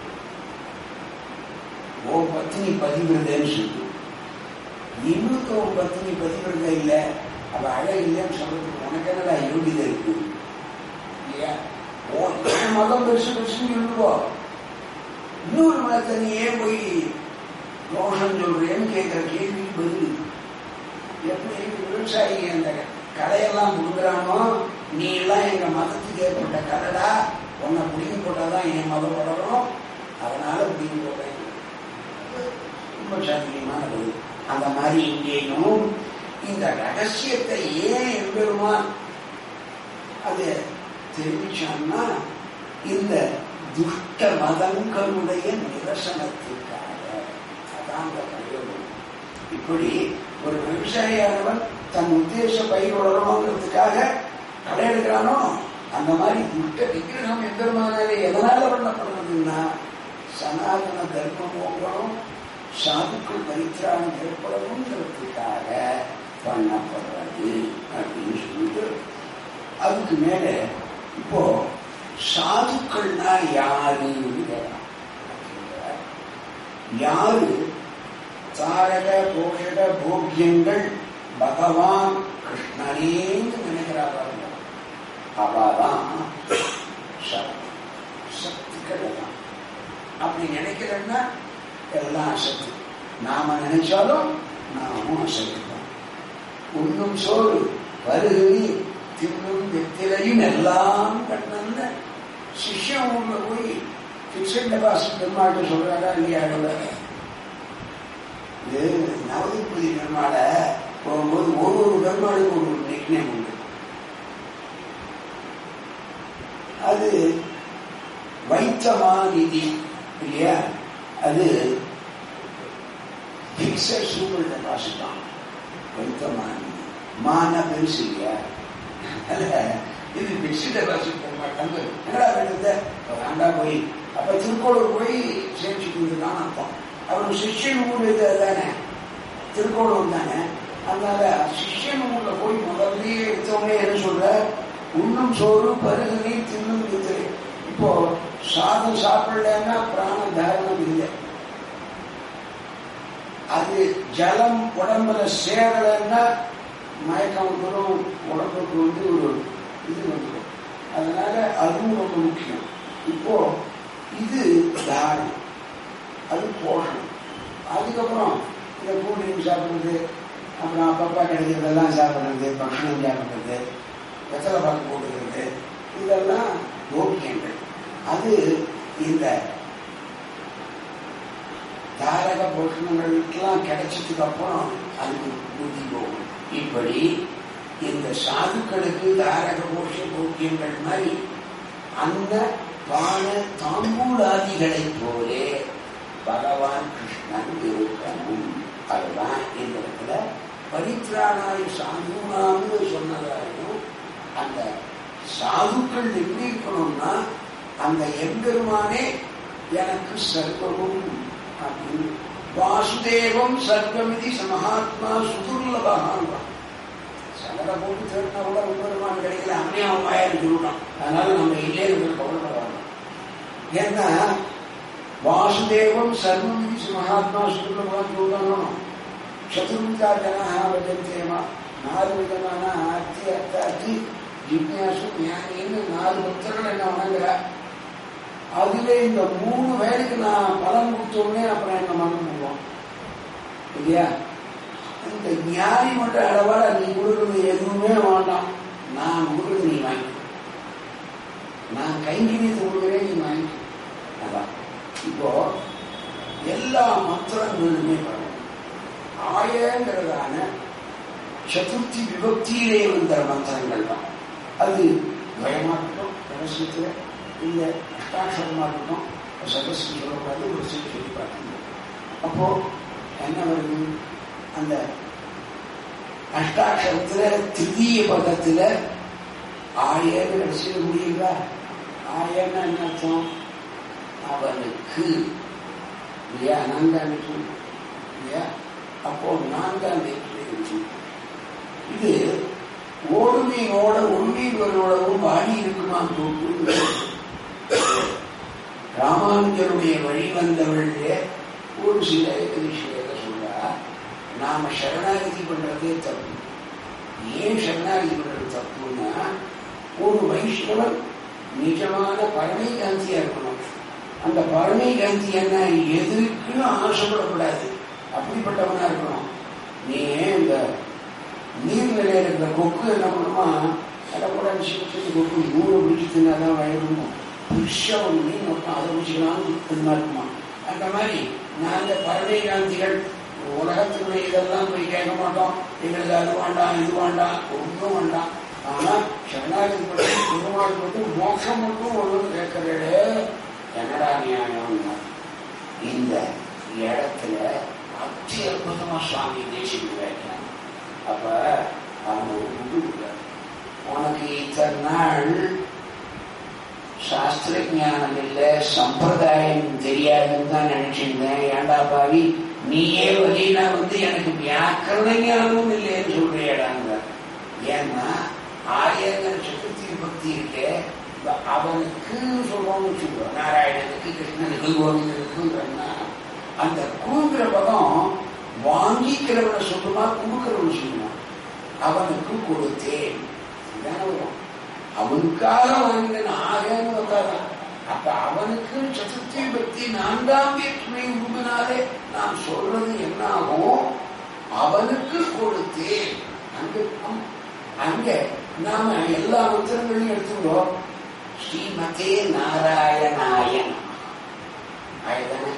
ஓம் பத்னி பதிவிரதன்னு சொல்லு இன்னொருத்த உன் பத்னி பதிவிரத இல்ல அவ அழகு இல்லைன்னு சொல்றதுக்கு உனக்கு என்னடா யோகிதை இருக்கு இல்லையா ஓ என் மதம் பெருசு பெருசுன்னு சொல்லுவோம் இன்னொரு மதத்தை நீ ஏன் போய் தோஷம் சொல்றேன்னு கேட்கிற கேள்வி பதில் எப்படி விவசாயி அந்த கடையெல்லாம் கொடுக்குறானோ நீ எல்லாம் எங்க மதத்துக்கு ஏற்பட்ட கடைடா உன்னை பிடிங்கி போட்டாதான் என் மதம் வளரும் அதனால பிடிங்கி போட்டேன் ரொம்ப சாத்தியமான பதில் அந்த மாதிரி இங்கேயும் இந்த ரகசியத்தை ஏன் எம்பெருமான் அது தெரிவிச்சான்னா இந்த துஷ்ட மதங்களுடைய நிரசனத்திற்காக அதான் அந்த பிரயோகம் இப்படி ஒரு விவசாயியானவன் தன் உத்தேச பயிர் வளரணுங்கிறதுக்காக களை எடுக்கிறானோ அந்த மாதிரி துஷ்ட விக்கிரகம் எம்பெருமானாலே எதனால பண்ணப்படுறதுன்னா சனாதன தர்மம் ஓங்கணும் சாதுக்கள் பரித்திராணம் ஏற்படணுங்கிறதுக்காக பண்ணப்படுறது அப்படின்னு சொல்லிட்டு அதுக்கு மேல இப்போ சாதுக்கள்னா யாருன்னு கேட்கலாம் யாரு தாரக போஷக போக்கியங்கள் பகவான் கிருஷ்ணனேன்னு நினைக்கிறார்கள் அவாதான் சக்திகள் எல்லாம் அப்படி நினைக்கிறேன்னா எல்லாம் அசக்தி நாம நினைச்சாலும் நாமும் அசக்தி தான் உண்ணும் சோறு பருகி தின்னும் வெத்திலையும் எல்லாம் கண்ணன்னு சிஷ்யம் ஊர்ல போய் பிக்சட் டெபாசிட் பெருமாள்கிட்ட சொல்றாரா இல்லையா இது நவதிபதி பெருமாள போகும்போது ஒரு ஒரு பெருமாளுக்கு ஒரு ஒரு நிக்னேம் உண்டு அது வைத்தமா நிதி இல்லையா அது பிக்சர் சூப்பர் டெபாசிட் தான் வைத்தமா நிதி மான பெருசு இல்லையா இது பிக்சட் டெபாசிட் பண்ண மாட்டாங்க என்னடா வேணுத வேண்டா போய் அப்ப திருக்கோளூர் போய் சேர்த்துட்டு இருக்கான்னு அர்த்தம் அவருக்கு சிஷ்யன் ஊர் இது தானே திருக்கோளூர் தானே அதனால சிஷ்யன் ஊர்ல போய் முதல்லயே எடுத்தவங்க என்ன சொல்ற உண்ணும் சோறு பருகு நீர் தின்னும் நித்திரை இப்போ சாதம் சாப்பிடலன்னா பிராண தாரணம் இல்லை அது ஜலம் உடம்புல சேரலைன்னா மயக்கம் வந்துடும் உடம்புக்கு வந்து ஒரு இது வந்துடும் அதனால அதுவும் ரொம்ப முக்கியம் இப்போ இது தானம் அது போஷணம் அதுக்கப்புறம் இந்த கூல்ட்ரிங்க் சாப்பிடுறது அப்புறம் அப்பப்பா கிடைக்கிறதெல்லாம் சாப்பிடுறது பக்ஷணம் சாப்பிடுறது வெத்தலை பாக்கு போட்டுக்கிறது இதெல்லாம் யோக்கியங்கள் அது இந்த தாரக போஷணங்களுக்கெல்லாம் கிடைச்சதுக்கு அப்புறம் அதுக்கு புத்தி போகும் இப்படி இந்த சாதுக்களுக்கு தாரக போஷ போக்கியங்கள் மாதிரி அந்த பான தாம்பூலாதிகளைப் போலே பகவான் கிருஷ்ணன் இருக்கணும் அதுதான் இந்த இடத்துல பரித்ராணாய் சாதுனான்னு சொன்னதாயும் அந்த சாதுக்கள் எப்படி இருக்கணும்னா அந்த எம்பெருமானே எனக்கு சர்வமும் அப்படின்னு வாசுதேவம் சர்வமிதி மகாத்மா சுதுர்லபகான் சகல போட்டு தேடினா கூட எம்பெருமான் கிடைக்கல அம்மையா அம்மாயிரம் சொல்லணும் அதனால நம்ம இல்லே கவலைப்படாங்க ஏன்னா வாசுதேவம் சர்வமிதி மகாத்மா சுதுர்லபகான் சொல்லணும் சதுர்விதா ஜனா வஜந்தேமா நாலு விதமான அத்தி அத்தாத்தி ஜிக்யாசு ஞானின்னு நாலு பக்தர்கள் என்ன வணங்குறா அதுல இந்த மூணு பேருக்கு நான் பலன் கொடுத்தோடனே அப்புறம் என்ன மனம் பண்ணுவோம் இல்லையா இந்த ஞானி மட்டும் அளவால நீ கொடுக்கறது எதுவுமே வேண்டாம் நான் கொடுக்கறது நீ வாங்கி நான் கைங்கரியத்தை கொடுக்குறேன் நீ வாங்கி அதான் இப்போ எல்லா மந்திரங்களுமே வரணும் ஆயங்கிறதான சதுர்த்தி விபக்தியிலே வந்த மந்திரங்கள் தான் அது பயமாகட்டும் ரகசியத்துல இல்ல அஷ்டாட்சரமா இருக்கட்டும் சதஸ்து சொல்லக்கூடாது ஒரு சில சொல்லி பார்க்கணும் அப்போ என்ன வருது அந்த அஷ்டாட்சரத்துல திருதிய பதத்துல ஆயன்னு கடைசியில் முடியுதா ஆயன்னா என்ன அர்த்தம் அவனுக்கு இல்லையா நான்காம் இல்லையா அப்போ நான்காம் இருக்கு இது ஓடுமையோட உண்மைகளோடவும் வாடி இருக்குமாம் தோற்று ராமானுஜருடைய வழி வந்தவர்களே ஒரு சில விஷயத்தை சொல்றா நாம சரணாகதி பண்றதே தப்பு ஏன் சரணாகதி பண்றது தப்புன்னா ஒரு வைஷ்ணவன் நிஜமான பரமை காந்தியா இருக்கணும் அந்த பரமை காந்தி என்ன எதுக்கும் ஆசைப்படக்கூடாது அப்படிப்பட்டவனா இருக்கணும் நீ இந்த நீர்நிலையில இருக்கிற கொக்கு என்ன பண்ணுமா அதை கூட சின்ன கொக்கு நூறு பிடிச்சி தின்னாதான் வயிறுமோ புதுசா ஒரு மீன் மட்டும் அதை பிடிச்சிக்கலாம்னு தின்னா இருக்குமா அந்த மாதிரி நாங்க பறவை காந்திகள் உலகத்தினுடைய இதெல்லாம் போய் கேட்க மாட்டோம் எங்களுக்கு அது வேண்டாம் இது வேண்டாம் ஒன்றும் வேண்டாம் ஆனா சரணாகதி பற்றி பெருமாள் வந்து மோட்சம் மட்டும் ஒன்று கேட்கிறே என்னடா நியாயம்னா இந்த இடத்துல அத்தி அற்புதமா சுவாமி தேசிக்கு வைக்கிறாங்க அப்ப அவங்க ஒரு புது கொடுக்குறாரு. உனக்கு இத்தனை நாள் சாஸ்திர ஞானம் இல்லை சம்பிரதாயம் தெரியாதுன்னு தான் நினைச்சிருந்தேன் ஏண்டா பாவி நீயே வழினா வந்து எனக்கு வியாக்கரண ஞானமும் இல்லைன்னு சொல்றியடாங்க ஏன்னா ஆயங்கிற சதுர்த்தி பக்தி இருக்கே இப்ப அவனுக்கு சொல்றோம்னு வச்சுக்கோ நாராயணனுக்கு கிருஷ்ணனுக்கு கோவிந்தனுக்குன்னா அந்த கூங்கிற பதம் வாங்கிக்கிறவனை சொல்லுமா கொடுக்கிறவன் சொல்லுமா அவனுக்கு கொடுத்தேன் இதான வரும் அவனுக்காக வாங்கின ஆகன்னு வந்தாதான் அப்ப அவனுக்கு சதுர்த்தி பக்தி நான்காம் வேற்றுமை உருவினாலே நாம் சொல்றது என்ன ஆகும் அவனுக்கு கொடுத்தேன் அங்க அங்க நாம எல்லா மந்திரங்களையும் எடுத்துக்கிறோம் ஸ்ரீமதே நாராயணாயன் ஆயதானே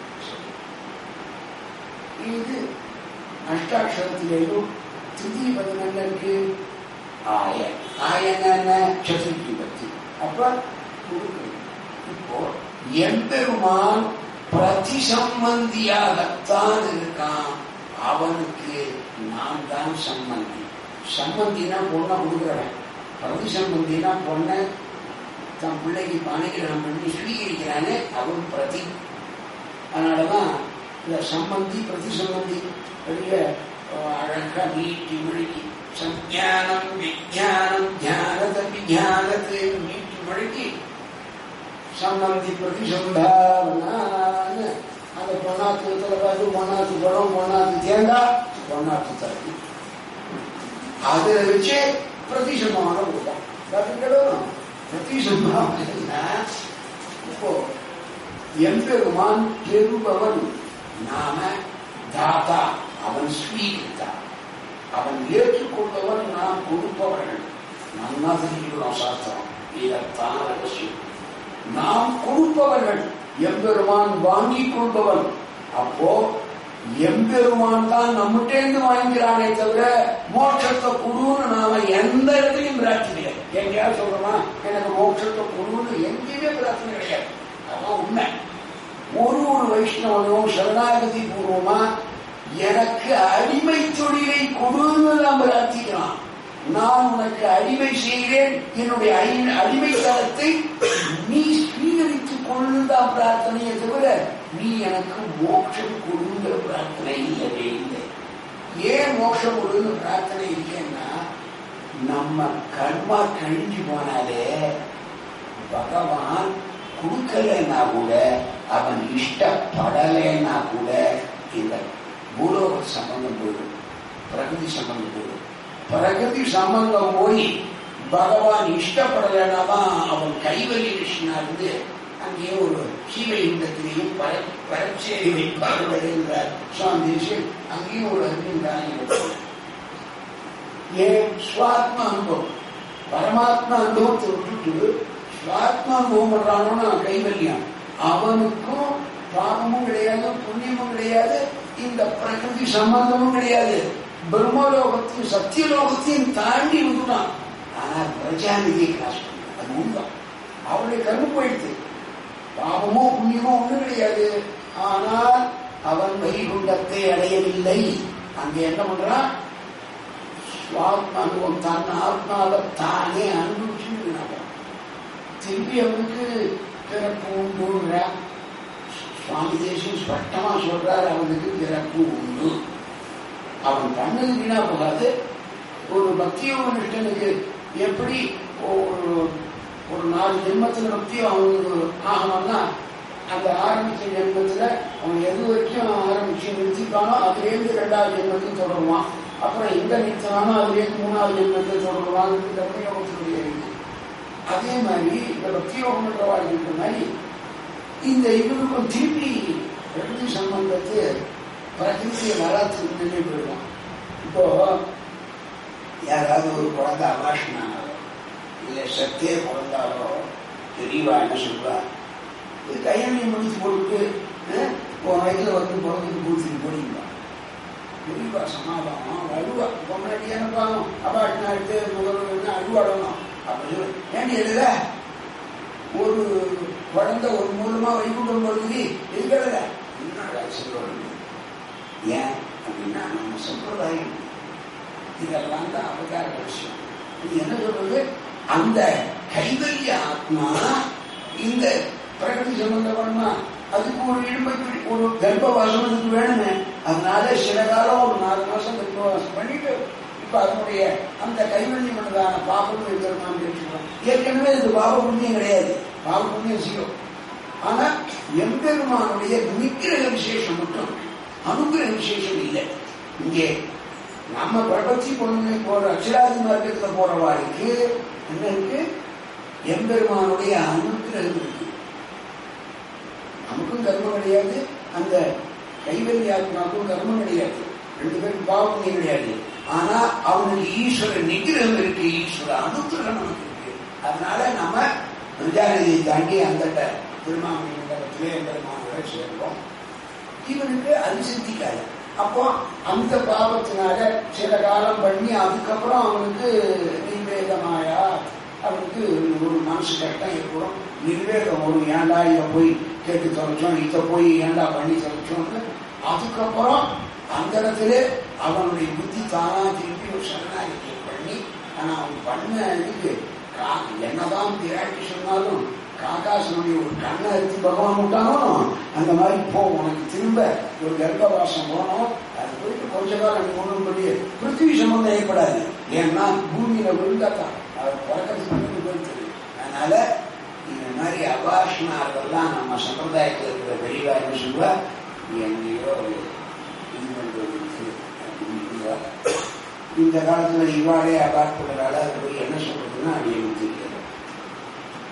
இது அஷ்டாட்சரத்திலேயும் திருதி பதினெண்டு இருக்கு ஆய ஆயன சதுர்த்தி பக்தி அப்ப கொடுக்கணும் இப்போ எம்பெருமான் பிரதிசம்பந்தியாகத்தான் இருக்கான் அவனுக்கு நான் தான் சம்பந்தி சம்பந்தினா பொண்ணை கொடுக்குறவன் பிரதிசம்பந்தினா பொண்ணை தன் பிள்ளைக்கு பாணிகிரகம் பண்ணி ஸ்வீகரிக்கிறானே அவன் பிரதி அதனாலதான் இந்த சம்பந்தி பிரதி சம்பந்தி பெரிய அழகா நீட்டி மொழிக்கு சஞ்ஞானம் விஜானம் தியானத விஜானத்தை நீட்டி மொழிக்கு சம்பந்தி பிரதி சம்பாவனான்னு அந்த பொண்ணாத்து பார்த்து பொண்ணாத்து பழம் பொண்ணாத்து தேங்காய் பொண்ணாத்து தரி அதுல வச்சு பிரதிசமான கொடுத்தான் கருங்களும் பிரதி சம்பாவனா இப்போ எம்பெருமான் பெறுபவன் நாம தாத்தா அவன் ஸ்வீகித்தா அவன் ஏற்றுக்கொண்டவன் நாம் கொடுப்பவர்கள் நன்னா தெரிஞ்சுக்கணும் சாஸ்திரம் இதைத்தான் ரகசியம் நாம் கொடுப்பவர்கள் எம்பெருமான் வாங்கிக் கொள்பவன் அப்போ எம்பெருமான் தான் நம்மகிட்டேந்து வாங்கிறானே தவிர மோட்சத்தை குடுன்னு நாம எந்த இடத்துலையும் பிரார்த்தனை கிடையாது எங்கேயாவது சொல்றோமா எனக்கு மோட்சத்தை குடுன்னு எங்கேயுமே பிரார்த்தனை கிடையாது அதான் உண்மை ஒரு ஒரு வைஷ்ணவனும் சரணாகதி பூர்வமா எனக்கு அடிமை தொழிலை கொடுன்னு நாம் பிரார்த்திக்கலாம் நான் உனக்கு அடிமை செய்கிறேன் என்னுடைய அடி- அடிமைத்தனத்தை நீ ஸ்வீகரித்துக் கொள்ளுதான் பிரார்த்தனையை தவிர நீ எனக்கு மோட்சம் கொடுங்கிற பிரார்த்தனை இல்லவே இல்லை ஏன் மோட்சம் கொடுன்னு பிரார்த்தனை இல்லைன்னா நம்ம கர்மா கழிஞ்சு போனாலே பகவான் கொடுக்கலைன்னா கூட அவன் இஷ்டப்படலைன்னா கூட இந்த பூலோக சம்பந்தம் போயிடும் பிரகதி சம்பந்தம் போயிடும் பிரகதி சம்பந்தம் போய் பகவான் இஷ்டப்படலைன்னா அவன் கைவலி கிருஷ்ணா இருந்து அங்கே ஒரு சீவைகுண்டத்திலையும் பர பரச்சேரி வைப்பார்கள் என்றார் சுவாமி தேசியம் அங்கேயும் ஒரு அருமையான ஏன் சுவாத்மா அனுபவம் பரமாத்மா அனுபவத்தை விட்டுட்டு சுவாத்மா அனுபவம் பண்றானோன்னா கைவல்யம் அவனுக்கும் பாவமும் கிடையாது புண்ணியமும் கிடையாது இந்த பிரகிருதி சம்பந்தமும் கிடையாது பிரம்மலோகத்தையும் சத்தியலோகத்தையும் தாண்டி வந்துட்டான் ஆனா பிரஜாநிதியை கிராஸ் பண்ணான். அது உண்மைதான் அவருடைய கரும்பு போயிடுது பாவமோ புண்ணியமோ ஒண்ணும் கிடையாது ஆனால் அவன் வைகுண்டத்தை அடையவில்லை அங்கே என்ன பண்றான் சுவாத்மானுவம் தன் ஆத்மாவை தானே அனுபவிச்சுருக்கிறாங்க திருப்பி அவனுக்கு பிறப்பு உண்டுங்கிற சுவாமி தேசியம் ஸ்பஷ்டமா சொல்றாரு அவனுக்கு பிறப்பு உண்டு அவன் பண்ணது வீணா போகாது ஒரு பக்தியோக நிஷ்டனுக்கு எப்படி ஒரு ஒரு நாலு ஜென்மத்துல பக்தியும் அவனுக்கு ஆகணும்னா அந்த ஆரம்பிச்ச ஜென்மத்துல அவன் எது வரைக்கும் ஆரம்பிச்சு நிறுத்திப்பானோ அதுலேருந்து ரெண்டாவது ஜென்மத்துக்கு தொடருவான் அப்புறம் எங்க நிறுத்தினானோ அதுலேருந்து மூணாவது ஜென்மத்தில் தொடருவான் இந்த பக்தியோகத்தினுடைய இது. அதே மாதிரி இந்த பக்தியோகம் என்ற வாழ்க்கை மாதிரி இந்த இவருக்கும் திருப்பி பிரகிருதி சம்பந்தத்து பிரகிருதியை வராத்துக்கு முன்னே போயிடுவான் இப்போ யாராவது ஒரு குழந்தை அபாஷனானாலோ இல்லை சத்தே பிறந்தாலோ தெரியவா என்ன சொல்வா இது கையெழுதி முடிச்சு போட்டுட்டு அஹ், உன் வயதுல வந்து பிறந்துட்டு பூச்சிட்டு போடிங்களா தெரியவா சமாதானம் அழுவா பொன்னாடி பாவம் அபாஷனா எடுத்து முதல்வர் அழுவாடணும் அப்படி சொல்லு. ஏண்டி எழுத ஒரு குழந்தை ஒரு மூலமா வைகுண்டம் வருது இருக்கிறத என்னடா சொல்லுவாங்க ஏன் அப்படின்னா நம்ம சம்பிரதாயம் இதெல்லாம் தான் அவதார விஷயம் நீ என்ன சொல்றது அந்த கைவல்ய ஆத்மா இந்த பிரகதி சம்பந்தப்படமா அதுக்கு ஒரு இடும்பை பிடி- ஒரு கர்ப்பவாசம் அதுக்கு வேணுமே அதனால சில காலம் ஒரு நாலு மாசம் கர்ப்பவாசம் பண்ணிட்டு இப்ப அதனுடைய அந்த கைவல்யம் பண்ணதான பாபம் பெருமான் பேசுகிறோம் ஏற்கனவே இது பாப புண்ணியம் கிடையாது பாப புண்ணியம் சீரம் ஆனா எம்பெருமானுடைய நிக்கிரக விசேஷம் மட்டும் அனுகிரக விசேஷம் இல்லை இங்கே நம்ம பிரபத்தி பொண்ணு போற அக்ஷராதி மார்க்கத்துல போற வாழ்க்கை என்ன இருக்கு எம்பெருமானுடைய அனுகிரகம் இருக்கு நமக்கும் கர்மம் கிடையாது அந்த கைவல்யாத்மாவுக்கும் கர்மம் கிடையாது ரெண்டு பேரும் பாவம் கிடையாது ஆனா அவனுக்கு ஈஸ்வர நிகிரகம் இருக்கு ஈஸ்வர அனுகிரகம் நமக்கு இருக்கு அதனால நம்ம பிரஜாநிதியை தாண்டி அந்த திருமாமணி மண்டலத்திலே பெருமானோட சேர்ந்தோம் இவனுக்கு அது சித்திக்காது அப்போ அந்த பாவத்தினால சில காலம் பண்ணி அதுக்கப்புறம் அவனுக்கு நிர்வேதமாயா அவனுக்கு ஒரு மனசு கட்டம் ஏற்படும் நிர்வேதம் ஒரு ஏன்டா இதை போய் கேட்டு தொலைச்சோம் இதை போய் ஏன்டா பண்ணி தொலைச்சோம்னு அதுக்கப்புறம் அந்த இடத்துல அவனுடைய புத்தி தானா திருப்பி ஒரு சரணாகி பண்ணி ஆனா அவன் பண்ண இதுக்கு கா- என்னதான் பிராட்டி சொன்னாலும் காக்காசனுடைய ஒரு கண்ணை எடுத்து பகவான் விட்டானோ அந்த மாதிரி போ உனக்கு திரும்ப ஒரு கர்ப்பவாசம் போனோம் அது போயிட்டு கொஞ்ச காலம் நீ ஒன்றும் பண்ணி பிருத்திவி சம்பந்தம் ஏற்படாது ஏன்னா பூமியில விழுந்தாத்தான் அவர் பிறக்கிறதுக்கு முன்னாடி போயிட்டு அதனால இந்த மாதிரி அபாஷனார்கள்லாம் நம்ம சம்பிரதாயத்தில் இருக்கிற பெரியவா என்ன சொல்லுவா எங்கேயோ இது பண்றது இருக்கு அப்படின்னு சொல்லுவா. இந்த காலத்துல இவாளே அபார்ட் பண்றதால அது போய் என்ன சொல்றதுன்னா அது எனக்கு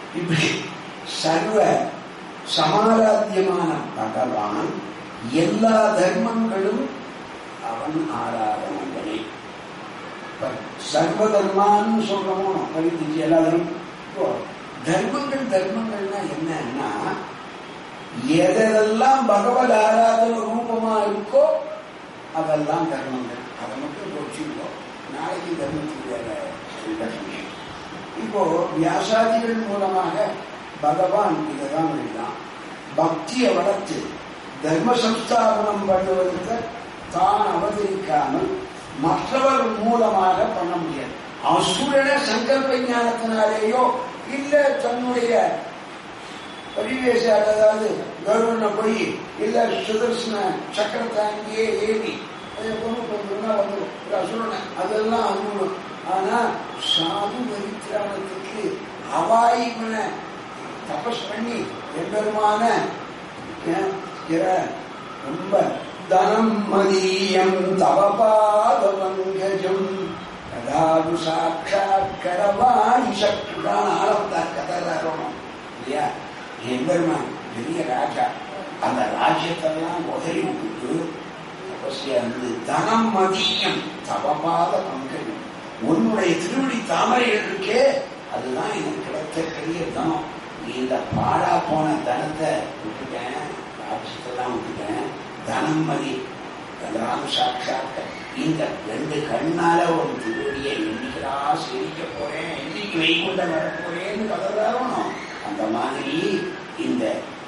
இப்படி சர்வ சமாராத்தியமான பகவான் எல்லா தர்மங்களும் அவன் ஆராதனங்களே இப்ப சர்வ தர்மான்னு சொல்றோமோ பரிதிச்சு எல்லா தர்மம் இப்போ தர்மங்கள் தர்மங்கள்னா என்னன்னா எதெல்லாம் பகவத் ஆராதன ரூபமா இருக்கோ அதெல்லாம் தர்மங்கள் அதை மட்டும் வச்சுக்கோ நாளைக்கு தர்மத்துக்கு வேற definition. இப்போ வியாசாதிகள் மூலமாக பகவான் இதைதான் எழுதான் பக்தியை வளர்த்து தர்ம சம்ஸ்தாபனம் பண்ணுவதற்கு தான் அவதரிக்காமல் மற்றவர் மூலமாக பண்ண முடியாது அசுரன சங்கல்ப ஞானத்தினாலேயோ இல்ல தன்னுடைய பரிவேச அதாவது கருவனை போய் இல்ல சுதர்சன சக்கரத்தை அங்கேயே ஏறி அதை கொண்டு கொண்டுனா வந்து ஒரு அசுரனை அதெல்லாம் அனுபவம் ஆனா சாது பரித்திராமத்துக்கு அவாயிமன தபஸ் பண்ணி எம்பெருமான ஏன், இற- ரொம்ப தனம் மதியம் தவபாதவங்கஜம் கதாது சாட்சாத் கரவாணி சக்திதான் ஆரம்பித்தார் கதாதாரம் இல்லையா எம்பெருமான் பெரிய ராஜா அந்த ராஜ்யத்தெல்லாம் உதறி விட்டுட்டு அவசியம் இருந்து தனம் மதியம் தவபாத பங்கஜம் உன்னுடைய திருவடி தாமரைகள் இருக்கே அதுதான் எனக்கு கிடைத்த பெரிய தனம் நீ இந்த பாழா போன தனத்தை விட்டுட்டேன் ராஜ்யத்தெல்லாம் விட்டுட்டேன் தனம் மதி கலாம் சாட்சாத்த இந்த ரெண்டு கண்ணால ஒரு திருவடியை என்னைக்கிறா சிரிக்க போறேன் என்னைக்கு வைகுண்ட வரப்போறேன்னு கதறாரணும் அந்த மாதிரி இந்த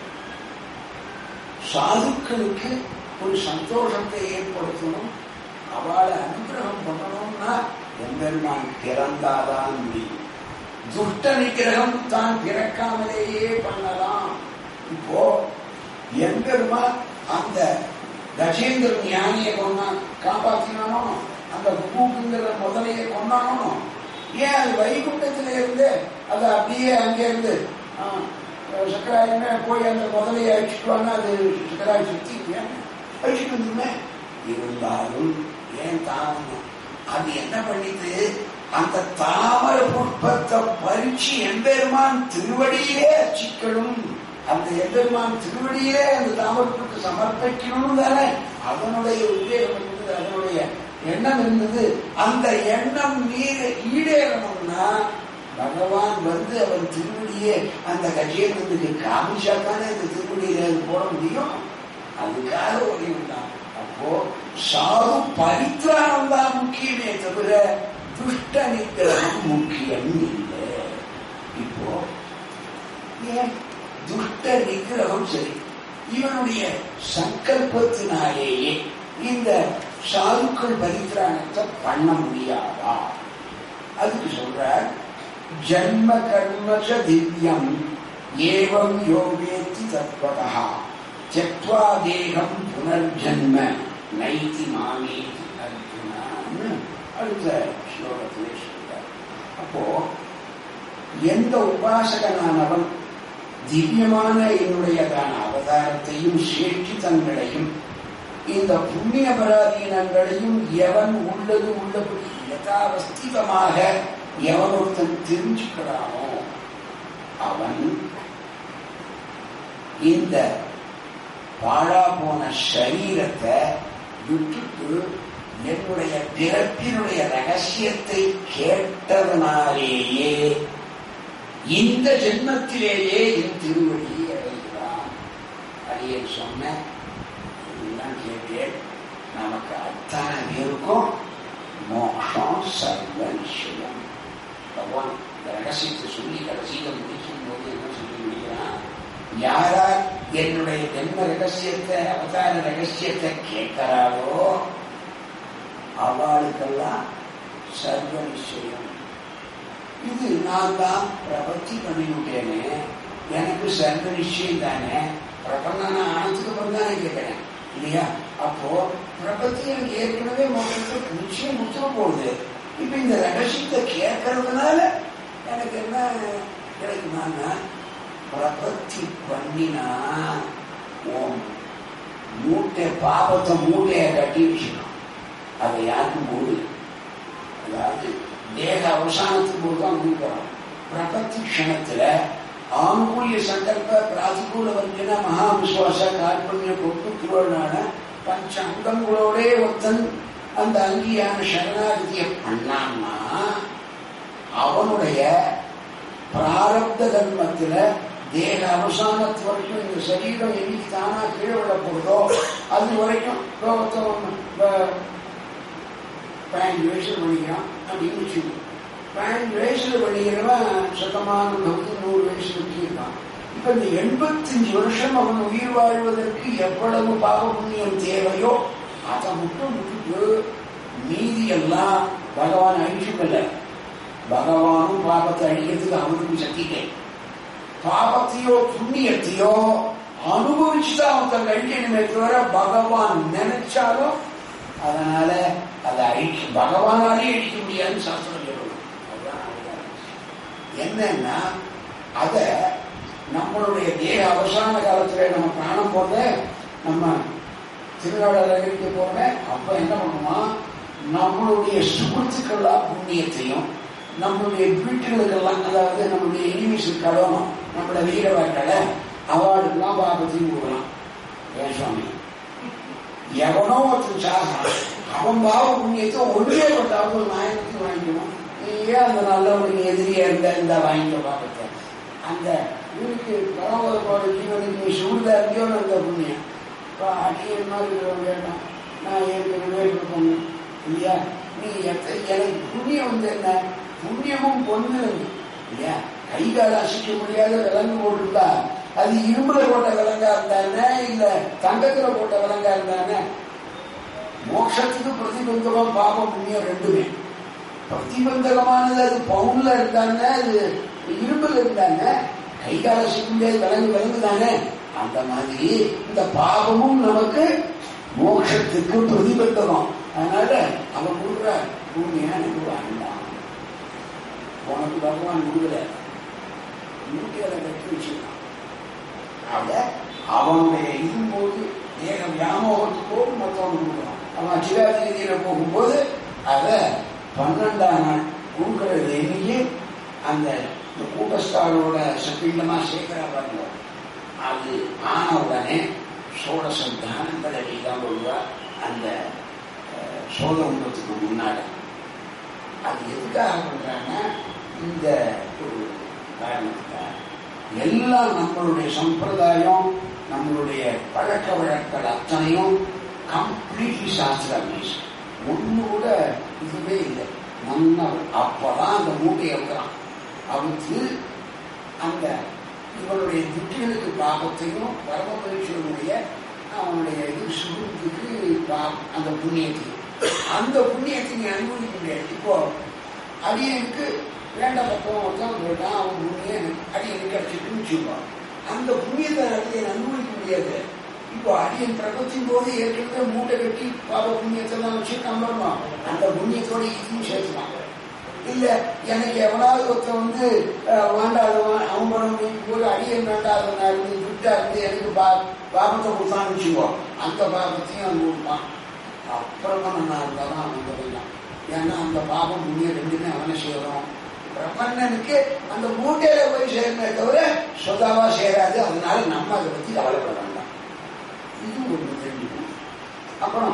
சாதுக்களுக்கு ஒரு சந்தோஷத்தை ஏற்படுத்தணும் அவளை அனுகிரகம் பண்ணணும்னா எம்பெருமான் பிறந்தாதான் முடியும் துஷ்ட நிகிரகம் தான் பிறக்காமலேயே பண்ணலாம் இப்போ எம்பெருமான் அந்த கஜேந்திர ஞானியை கொண்டான் காப்பாத்தினானோ அந்த பூக்குங்கிற முதலையை கொண்டானோ ஏன் அது வைகுண்டத்தில இருந்து அது அப்படியே அங்கே இருந்து ஆ, சக்கராயமே போய் அந்த முதலையை அழிச்சுட்டு வாங்க அது சக்கராய் சுத்தி ஏன் அழிச்சுட்டு வந்துமே இருந்தாலும் ஏன் தாமதம் அது என்ன பண்ணிது அந்த தாமரை புஷ்பத்தை பறிச்சு எம்பெருமான் திருவடியிலே அச்சிக்கணும் அந்த எம்பெருமான் திருவடியிலே அந்த தாமரத்துக்கு சமர்ப்பிக்கணும் தானே அதனுடைய உத்வேகம் இருந்தது அதனுடைய எண்ணம் இருந்தது அந்த எண்ணம் நீர் ஈடேறணும்னா பகவான் வந்து அவன் திருவடியே அந்த கஜேந்திரனுக்கு காமிச்சா தானே அந்த திருவடியில அது போட முடியும் அதுக்காக ஒளிவுண்டான் அப்போ சாது பரித்ராணம் தான் முக்கியமே தவிர துஷ்ட நிகிரகம் முக்கியம் இல்லை இப்போ ஏன் துஷ்ட நிகிரகம் சரி இவனுடைய சங்கல்பத்தினாலேயே இந்த சாதுக்கள் பரித்ராணத்தை பண்ண முடியாதா அதுக்கு சொல்றார் ஜன்ம கர்மச திவ்யம் ஏவம் யோகேத்தி தத்வதா त्यक्त्वा தேகம் புனர்ஜன்ம நைதி மாமேதி அர்ஜுனான்னு அடுத்த ஸ்லோகத்திலே சொல்றார் அப்போ எந்த உபாசகனானவன் திவ்யமான என்னுடையதான அவதாரத்தையும் சேட்சித்தங்களையும் இந்த புண்ணிய பராதீனங்களையும் எவன் உள்ளது உள்ளபடி யதாவஸ்திதமாக எவன் ஒருத்தன் தெரிஞ்சுக்கிறானோ அவன் இந்த பாழா போன சரீரத்தை விட்டுட்டு என்னுடைய பிறப்பினுடைய ரகசியத்தை கேட்டதனாலேயே இந்த ஜென்மத்திலேயே என் திருவடியை அடைகிறான் அதையே சொன்ன எல்லாம் கேட்டேன் நமக்கு அத்தனை பேருக்கும் மோட்சம் சர்வ நிச்சயம் பகவான் இந்த ரகசியத்தை சொல்லி கடைசியில முடிக்கும் போது என்ன சொல்லி முடிக்கிறான் யாரா என்னுடைய ஜென்ம ரகசியத்தை அவதார ரகசியத்தை கேட்கிறாரோ அவளுக்கெல்லாம் சர்வ நிச்சயம் இது நான் தான் பிரபத்தி பண்ணிவிட்டேனே எனக்கு சர்வ நிச்சயம் தானே பிரபந்தன ஆனதுக்கு அப்புறம் தானே கேட்கிறேன் இல்லையா அப்போ பிரபத்தி எனக்கு ஏற்கனவே மொத்தத்துக்கு நிச்சயம் முத்தம் போகுது இப்ப இந்த ரகசியத்தை கேட்கறதுனால எனக்கு என்ன கிடைக்குமான்னா பிரபத்தி பண்ணினா உன் மூட்டை பாவத்தை மூட்டையை கட்டி வச்சுக்கணும் அதை யாருக்கும் மூடு அதாவது தேக அவசானத்துக்கு போது தான் முடிக்கிறோம் பிரபத்தி க்ஷணத்துல ஆனுகூல்ய சங்கல்ப பிராதிகூல வர்ஜன மகாவிஸ்வாச கார்பண்ய கொட்டு திருவள்ளான பஞ்ச அங்கங்களோடே ஒருத்தன் அந்த அங்கியான சரணாகதியை பண்ணான்னா அவனுடைய பிராரப்த கர்மத்துல தேக அவசானத்து வரைக்கும் இந்த சரீரம் என்னைக்கு தானா கீழே விட போகுதோ அது வரைக்கும் லோகத்தை பதினஞ்சு வயசுல பண்ணிக்கிறான் அப்படின்னு வச்சுக்கோ பதினஞ்சு வயசுல பண்ணிக்கிறவன் சுத்தமான பக்தி நூறு வயசுல இருக்கான் இப்ப இந்த எண்பத்தஞ்சு வருஷம் அவன் உயிர் வாழ்வதற்கு எவ்வளவு பாவ புண்ணியம் தேவையோ அதை மட்டும் விட்டுட்டு மீதி எல்லாம் பகவான் அழிச்சுக்கல பகவானும் பாபத்தை அழிக்கிறதுக்கு அவனுக்கும் சக்திக்கை பாபத்தையோ புண்ணியத்தையோ அனுபவிச்சுதான் அவன் கழிக்கணுமே தவிர பகவான் நினைச்சாலும் அதனால அதை அழிக்க பகவானாலே அழிக்க முடியாதுன்னு சாஸ்திரம் சொல்லணும் அதுதான் அதுதான். என்னன்னா அத நம்மளுடைய தேக அவசான காலத்துல நம்ம பிராணம் போத நம்ம திருநாடகத்துக்கு போறேன் அப்ப என்ன பண்ணுமா நம்மளுடைய சுகத்துக்கெல்லா புண்ணியத்தையும் நம்மளுடைய வீட்டுகளுக்கெல்லாம் அதாவது நம்மளுடைய எனிமிஸ் கடனும் நம்மளோட வீரவாக்களை அவார்டுக்கெல்லாம் பாபத்தையும் கொடுக்கலாம் ஏன் சுவாமி எவனோ ஒருத்தன் சாகிறான் அவன் பாவ புண்ணியத்தை ஒன்றே பட்டாவது ஒரு நாயகத்துக்கு வாங்கிக்கணும் நீ ஏன் அந்த நல்லவனுக்கு எதிரியா இருந்தா இந்த வாங்கிக்க பாபத்தை அந்த இவனுக்கு பரமபத ஜீவனுக்கு நீ சூழ்தா இருந்தியோ அந்த புண்ணியம் இப்போ அடியன் மாதிரி இருக்கிறவங்க கேட்டான் நான் ஏற்கனவே இருக்கணும் இல்லையா நீ எத்த எனக்கு புண்ணியம் வந்து என்ன புண்ணியமும் பொண்ணு இல்லையா கை கால அசைக்க முடியாத விலங்கு போட்டுருந்தா அது இரும்புல போட்ட விலங்கா இருந்தானே இல்ல தங்கத்துல போட்ட விலங்கா இருந்தானே மோட்சத்துக்கு பிரதிபந்தமா பாபம் புண்ணியம் ரெண்டுமே பிரதிபந்தகமானது அது பவுன்ல இருந்தானே அது இரும்புல இருந்தானே கை கால அசைக்க முடியாத விலங்கு விலங்கு தானே அந்த மாதிரி இந்த பாவமும் நமக்கு மோட்சத்துக்கு பிரதிபந்தகம் அதனால அவன் கொடுக்குற பூமியா எனக்கு வேண்டாம் உனக்கு பகவான் கொடுக்கல நூற்றி அதை கட்டி வச்சிருக்கான் அத அவனுடைய இதும்போது ஏக வியாமோகத்துக்கோடு மொத்தம் கொடுக்குறான் அவன் சிவாதிகதியில போகும்போது அத பன்னெண்டாம் நாள் கொடுக்கறது எண்ணிக்கை அந்த இந்த கூட்டஸ்தாரோட சப்பிண்டமா சேர்க்கிறா பாருங்க அது ஆன உடனே சோடசம் தானங்களை தான் வருவா அந்த அஹ், சோதரத்துக்கு முன்னாடி அது எதுக்காக பண்றாங்கன்னா இந்த ஒரு காரணத்துக்காக எல்லாம் நம்மளுடைய சம்பிரதாயம் நம்மளுடைய பழக்க வழக்கங்கள் அத்தனையும் கம்ப்ளீட்லி சாஸ்திர பேஸ் ஒண்ணு கூட இதுவே இல்லை நல்லா அப்பதான் அந்த மூட்டையை வைக்கிறான் அவுத்து அந்த இவனுடைய துட்டிகளுக்கு பாபத்தையும் பரமபரிஷனுடைய அவனுடைய இது சுகுத்துக்கு பா- அந்த புண்ணியத்தையும் அந்த புண்ணியத்தை நீ அனுபவிக்க முடியாது இப்போ அடியனுக்கு வேண்ட பக்கம் ஒருத்தன் போயிட்டான் அவன் புண்ணியம் எனக்கு அடியனுக்கு அடிச்சுட்டுன்னு வச்சுப்பான் அந்த புண்ணியத்தை அடியன் அனுபவிக்க முடியாது இப்போ அடியன் பிரபத்தின் போது ஏற்கனவே மூட்டை கட்டி பாப புண்ணியத்தெல்லாம் வச்சு நம்பணுமா அந்த புண்ணியத்தோட இதையும் சேர்த்துப்பாங்க இல்ல எனக்கு எவனாவது ஒருத்தன் வந்து அஹ், வேண்டாதவன் அவன் பணம் போது அடியன் வேண்டாதவனா இருந்து துட்டா இருந்து எனக்கு பா பாபத்தை கொடுத்தான்னு வச்சுக்கோ அந்த பாபத்தையும் அவன் கொடுப்பான் அப்புறமா நான் இருந்தாலும் அவன் போயிடலாம் ஏன்னா அந்த பாபம் புண்ணியம் ரெண்டுமே அவனை சேரும் பிரபன்னனுக்கு அந்த மூட்டையில போய் சேருமே தவிர சொதாவா சேராது அதனால நம்ம அதை பத்தி கவலைப்பட வேண்டாம் இது ஒன்று தெரிஞ்சுக்கணும் அப்புறம்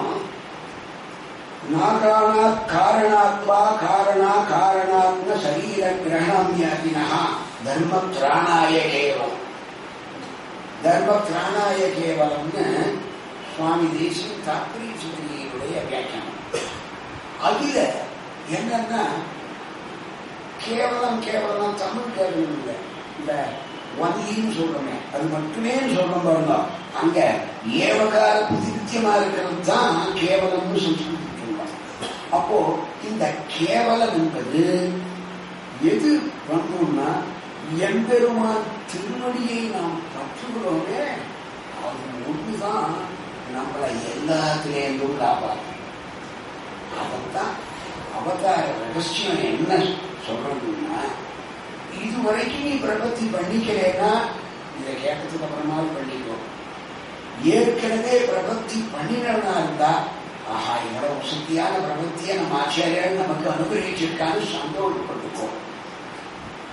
நாகானாத் காரணாத்வா காரணா காரணாத்ம சரீர கிரகணாமியாகினா தர்ம திராணாய கேவலம் தர்ம திராணாய கேவலம்னு சுவாமி தேசிய தாத்பரிய சுத்திரியுடைய வியாக்கியானம் அதுல என்னன்னா கேவலம் கேவலம் தமிழ் கேவலம் இல்லை இந்த ஒன்லின்னு சொல்றோமே அது மட்டுமே சொல்றோம் பாருங்க அங்க ஏவகார புதித்தியமா இருக்கிறது தான் கேவலம்னு சம்ஸ்கிருதி சொல்றோம் அப்போ இந்த கேவலம் என்பது எது வரணும்னா எம்பெருமான் திருவடியை நாம் பற்றுகிறோமே அது ஒன்றுதான் நம்மளை எல்லாத்திலேருந்தும் காப்பாற்றும் அதைத்தான் அவதார ரகசியம் என்ன சொல்றதுன்னா இதுவரைக்கும் நீ பிரபத்தி பண்ணிக்கலைன்னா இதை கேட்டதுக்கு அப்புறமாவது பண்ணிக்கோ ஏற்கனவே பிரபத்தி பண்ணினவனா இருந்தா ஆஹா இவ்வளவு வசதியான பிரபத்தியை நம்ம ஆச்சாரியால் நமக்கு அனுகிரகிச்சிருக்கான்னு சந்தோஷப்பட்டுக்கோ இப்போ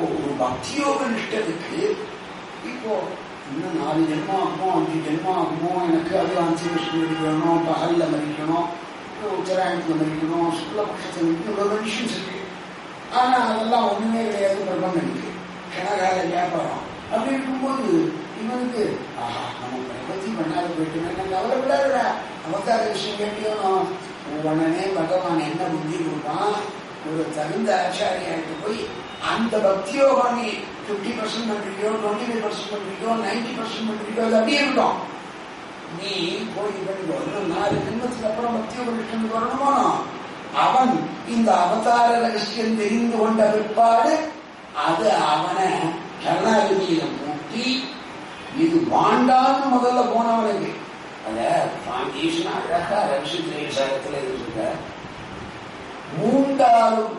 அப்போ ஒரு பக்தியோக நிஷ்டத்துக்கு இப்போ இன்னும் நாலு ஜென்மம் ஆகுமோ அஞ்சு ஜென்மம் ஆகுமோ எனக்கு அது அஞ்சு வருஷம் மறிக்கணும் பகல்ல மறிக்கணும் உத்தராயணத்துல மறிக்கணும் சுக்லபட்சத்தில் மறிக்கணும் இவ்வளவு கண்டிஷன்ஸ் இருக்கு ஆனா அதெல்லாம் ஒண்ணுமே கிடையாது பிரபந்தனுக்கு கனகால வியாபாரம் அப்படி இருக்கும்போது இவனுக்கு ஆஹா நம்ம பிரபத்தி பண்ணாத போயிட்டு எனக்கு கவலைப்படாதுடா அவதார விஷயம் கேட்டியும் உடனே பகவான் என்ன புத்தி கொடுப்பான் ஒரு தகுந்த ஆச்சாரியாட்டு போய் அந்த பக்தியோகம் நீ பிப்டி பர்சன்ட் பண்றீங்களோ டுவெண்ட்டி ஃபைவ் பர்சன்ட் பண்றீங்களோ நைன்டி பர்சன்ட் பண்றீங்களோ அது அப்படியே இருக்கும் நீ போய் பண்ணிக்கோ இன்னும் நாலு ஜென்மத்துக்கு அப்புறம் பக்தியோக விஷயம் வரணுமோ அவன் இந்த அவதார ரகசியம் தெரிந்து கொண்ட பிற்பாடு அது அவனை கருணாகதியில மூட்டி இது வாண்டான்னு முதல்ல போனவனுக்கு அத பாண்டீஷன் அழகா ரவிசுத்திரை சாரத்துல இருக்க மூண்டாலும்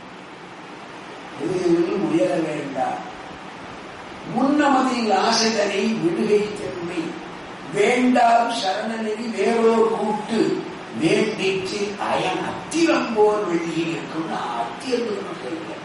எதிரில் உயர வேண்டாம் முன்னமதியில் ஆசைதனை விடுகை தன்மை வேண்டாம் சரணநெறி வேறோர் கூட்டு வேண்டிச்சு அயன் அத்திரம் போர் வெளியில் இருக்கும் அத்தியம் சொல்றேன்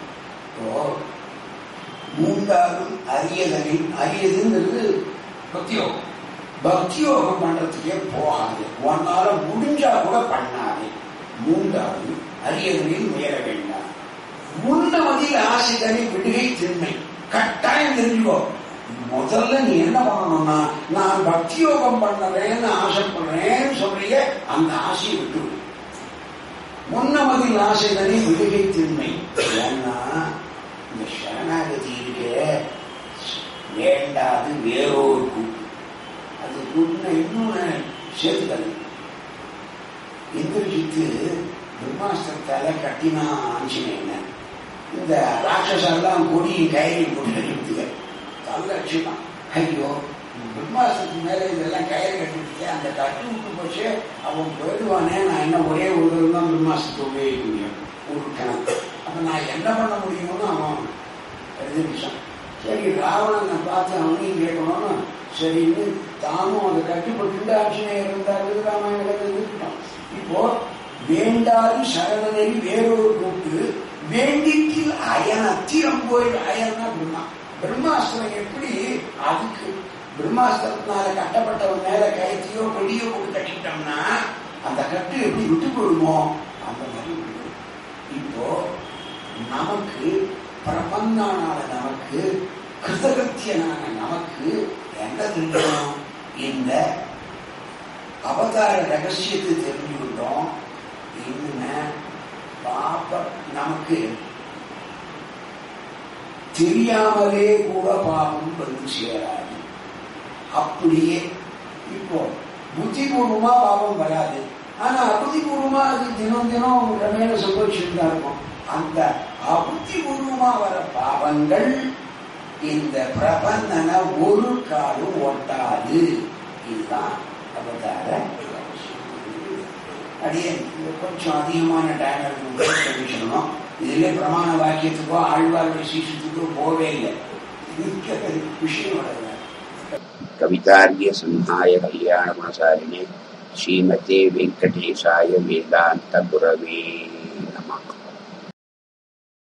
மூன்றாவது அரியதனின் அரியதுங்கிறது பக்தியோகம் பக்தியோகம் பண்றதுக்கே போகாது உன்னால முடிஞ்சா கூட பண்ணாது மூன்றாவது அரியதனில் உயர வேண்டாம் முன்னமதில் ஆசைதனை விடுகை திண்மை கட்டாயம் தெரிஞ்சுக்கோ முதல்ல நீ என்ன பண்ணணும்னா நான் பக்தியோகம் பண்ணறேன்னு ஆசைப்படுறேன்னு சொல்றிய அந்த ஆசையை விட்டு முன்னமதில் ஆசைதனை விடுகை திண்மை ஏன்னா இந்த சரணாகதி இருக்கே வேண்டாது வேறொரு கூட்டு அது கூட்டுனா இன்னொன்னு சேர்த்துக்கிறது இந்திரஜித்து பிரம்மாஸ்திரத்தால கட்டினா ஆஞ்சநேயன் இந்த ராட்சசெல்லாம் கொடியும் கயிறையும் போட்டு கட்டிவிட்டுங்க தல்லட்சியம் ஐயோ பிரம்மாஸ்திரத்துக்கு மேல இதெல்லாம் கயிறு கட்டிவிட்டு அந்த கட்டி விட்டு போச்சு அவன் போயிடுவானே நான் என்ன ஒரே ஒரு தான் பிரம்மாஸ்திரத்தை உபயோகிக்க முடியும் ஒரு கணக்கு அப்ப நான் என்ன பண்ண முடியும்னு அவன் எழுதிச்சான் சரி ராவணனை பார்த்து அவனையும் கேட்கணும்னு சரின்னு தானும் அதை கட்டுப்பட்டு ஆட்சியர் இருந்தாரு ராமாயணம் இருந்துட்டான் இப்போ வேண்டாது சரணநெறி வேறொரு கூட்டு வேண்டித்தில் அயன் அத்திரம் போய் அயன்னா பிரம்மா பிரம்மாஸ்திரம் எப்படி அதுக்கு பிரம்மாஸ்திரத்தினால கட்டப்பட்டவன் மேல கயத்தையோ கொடியோ போட்டு கட்டிட்டோம்னா அந்த கட்டு எப்படி விட்டு போடுமோ அந்த மாதிரி விட்டு இப்போ நமக்கு பிரபந்தானால நமக்கு கிருதகத்தியனான நமக்கு என்ன தெரியும் இந்த அவதார ரகசியத்தை தெரிஞ்சுக்கிட்டோம் இனிமே பாப்ப நமக்கு தெரியாமலே கூட பாவம் வந்து சேராது அப்படியே இப்போ புத்திபூர்வமா பாவம் வராது ஆனா அபுத்திபூர்வமா அது தினம் தினம் கிரமேண சந்தோஷம் தான் இருக்கும் அந்த அபுத்திபூர்வமா வர பாவங்கள் இந்த பிரபந்தனை ஒரு காலும் ஒட்டாது இதுதான் அவதார அடியே கொஞ்சம் அதிகமான டைம் எடுக்கணும் இதுல பிரமாண வாக்கியத்துக்கோ ஆழ்வாருடைய சீசத்துக்கோ போவே இல்லை விஷயம் வளர்ல कवितार्य संहाय कल्याण गुणसारिणे श्रीमते वेंकटेशाय वेदांत गुरवे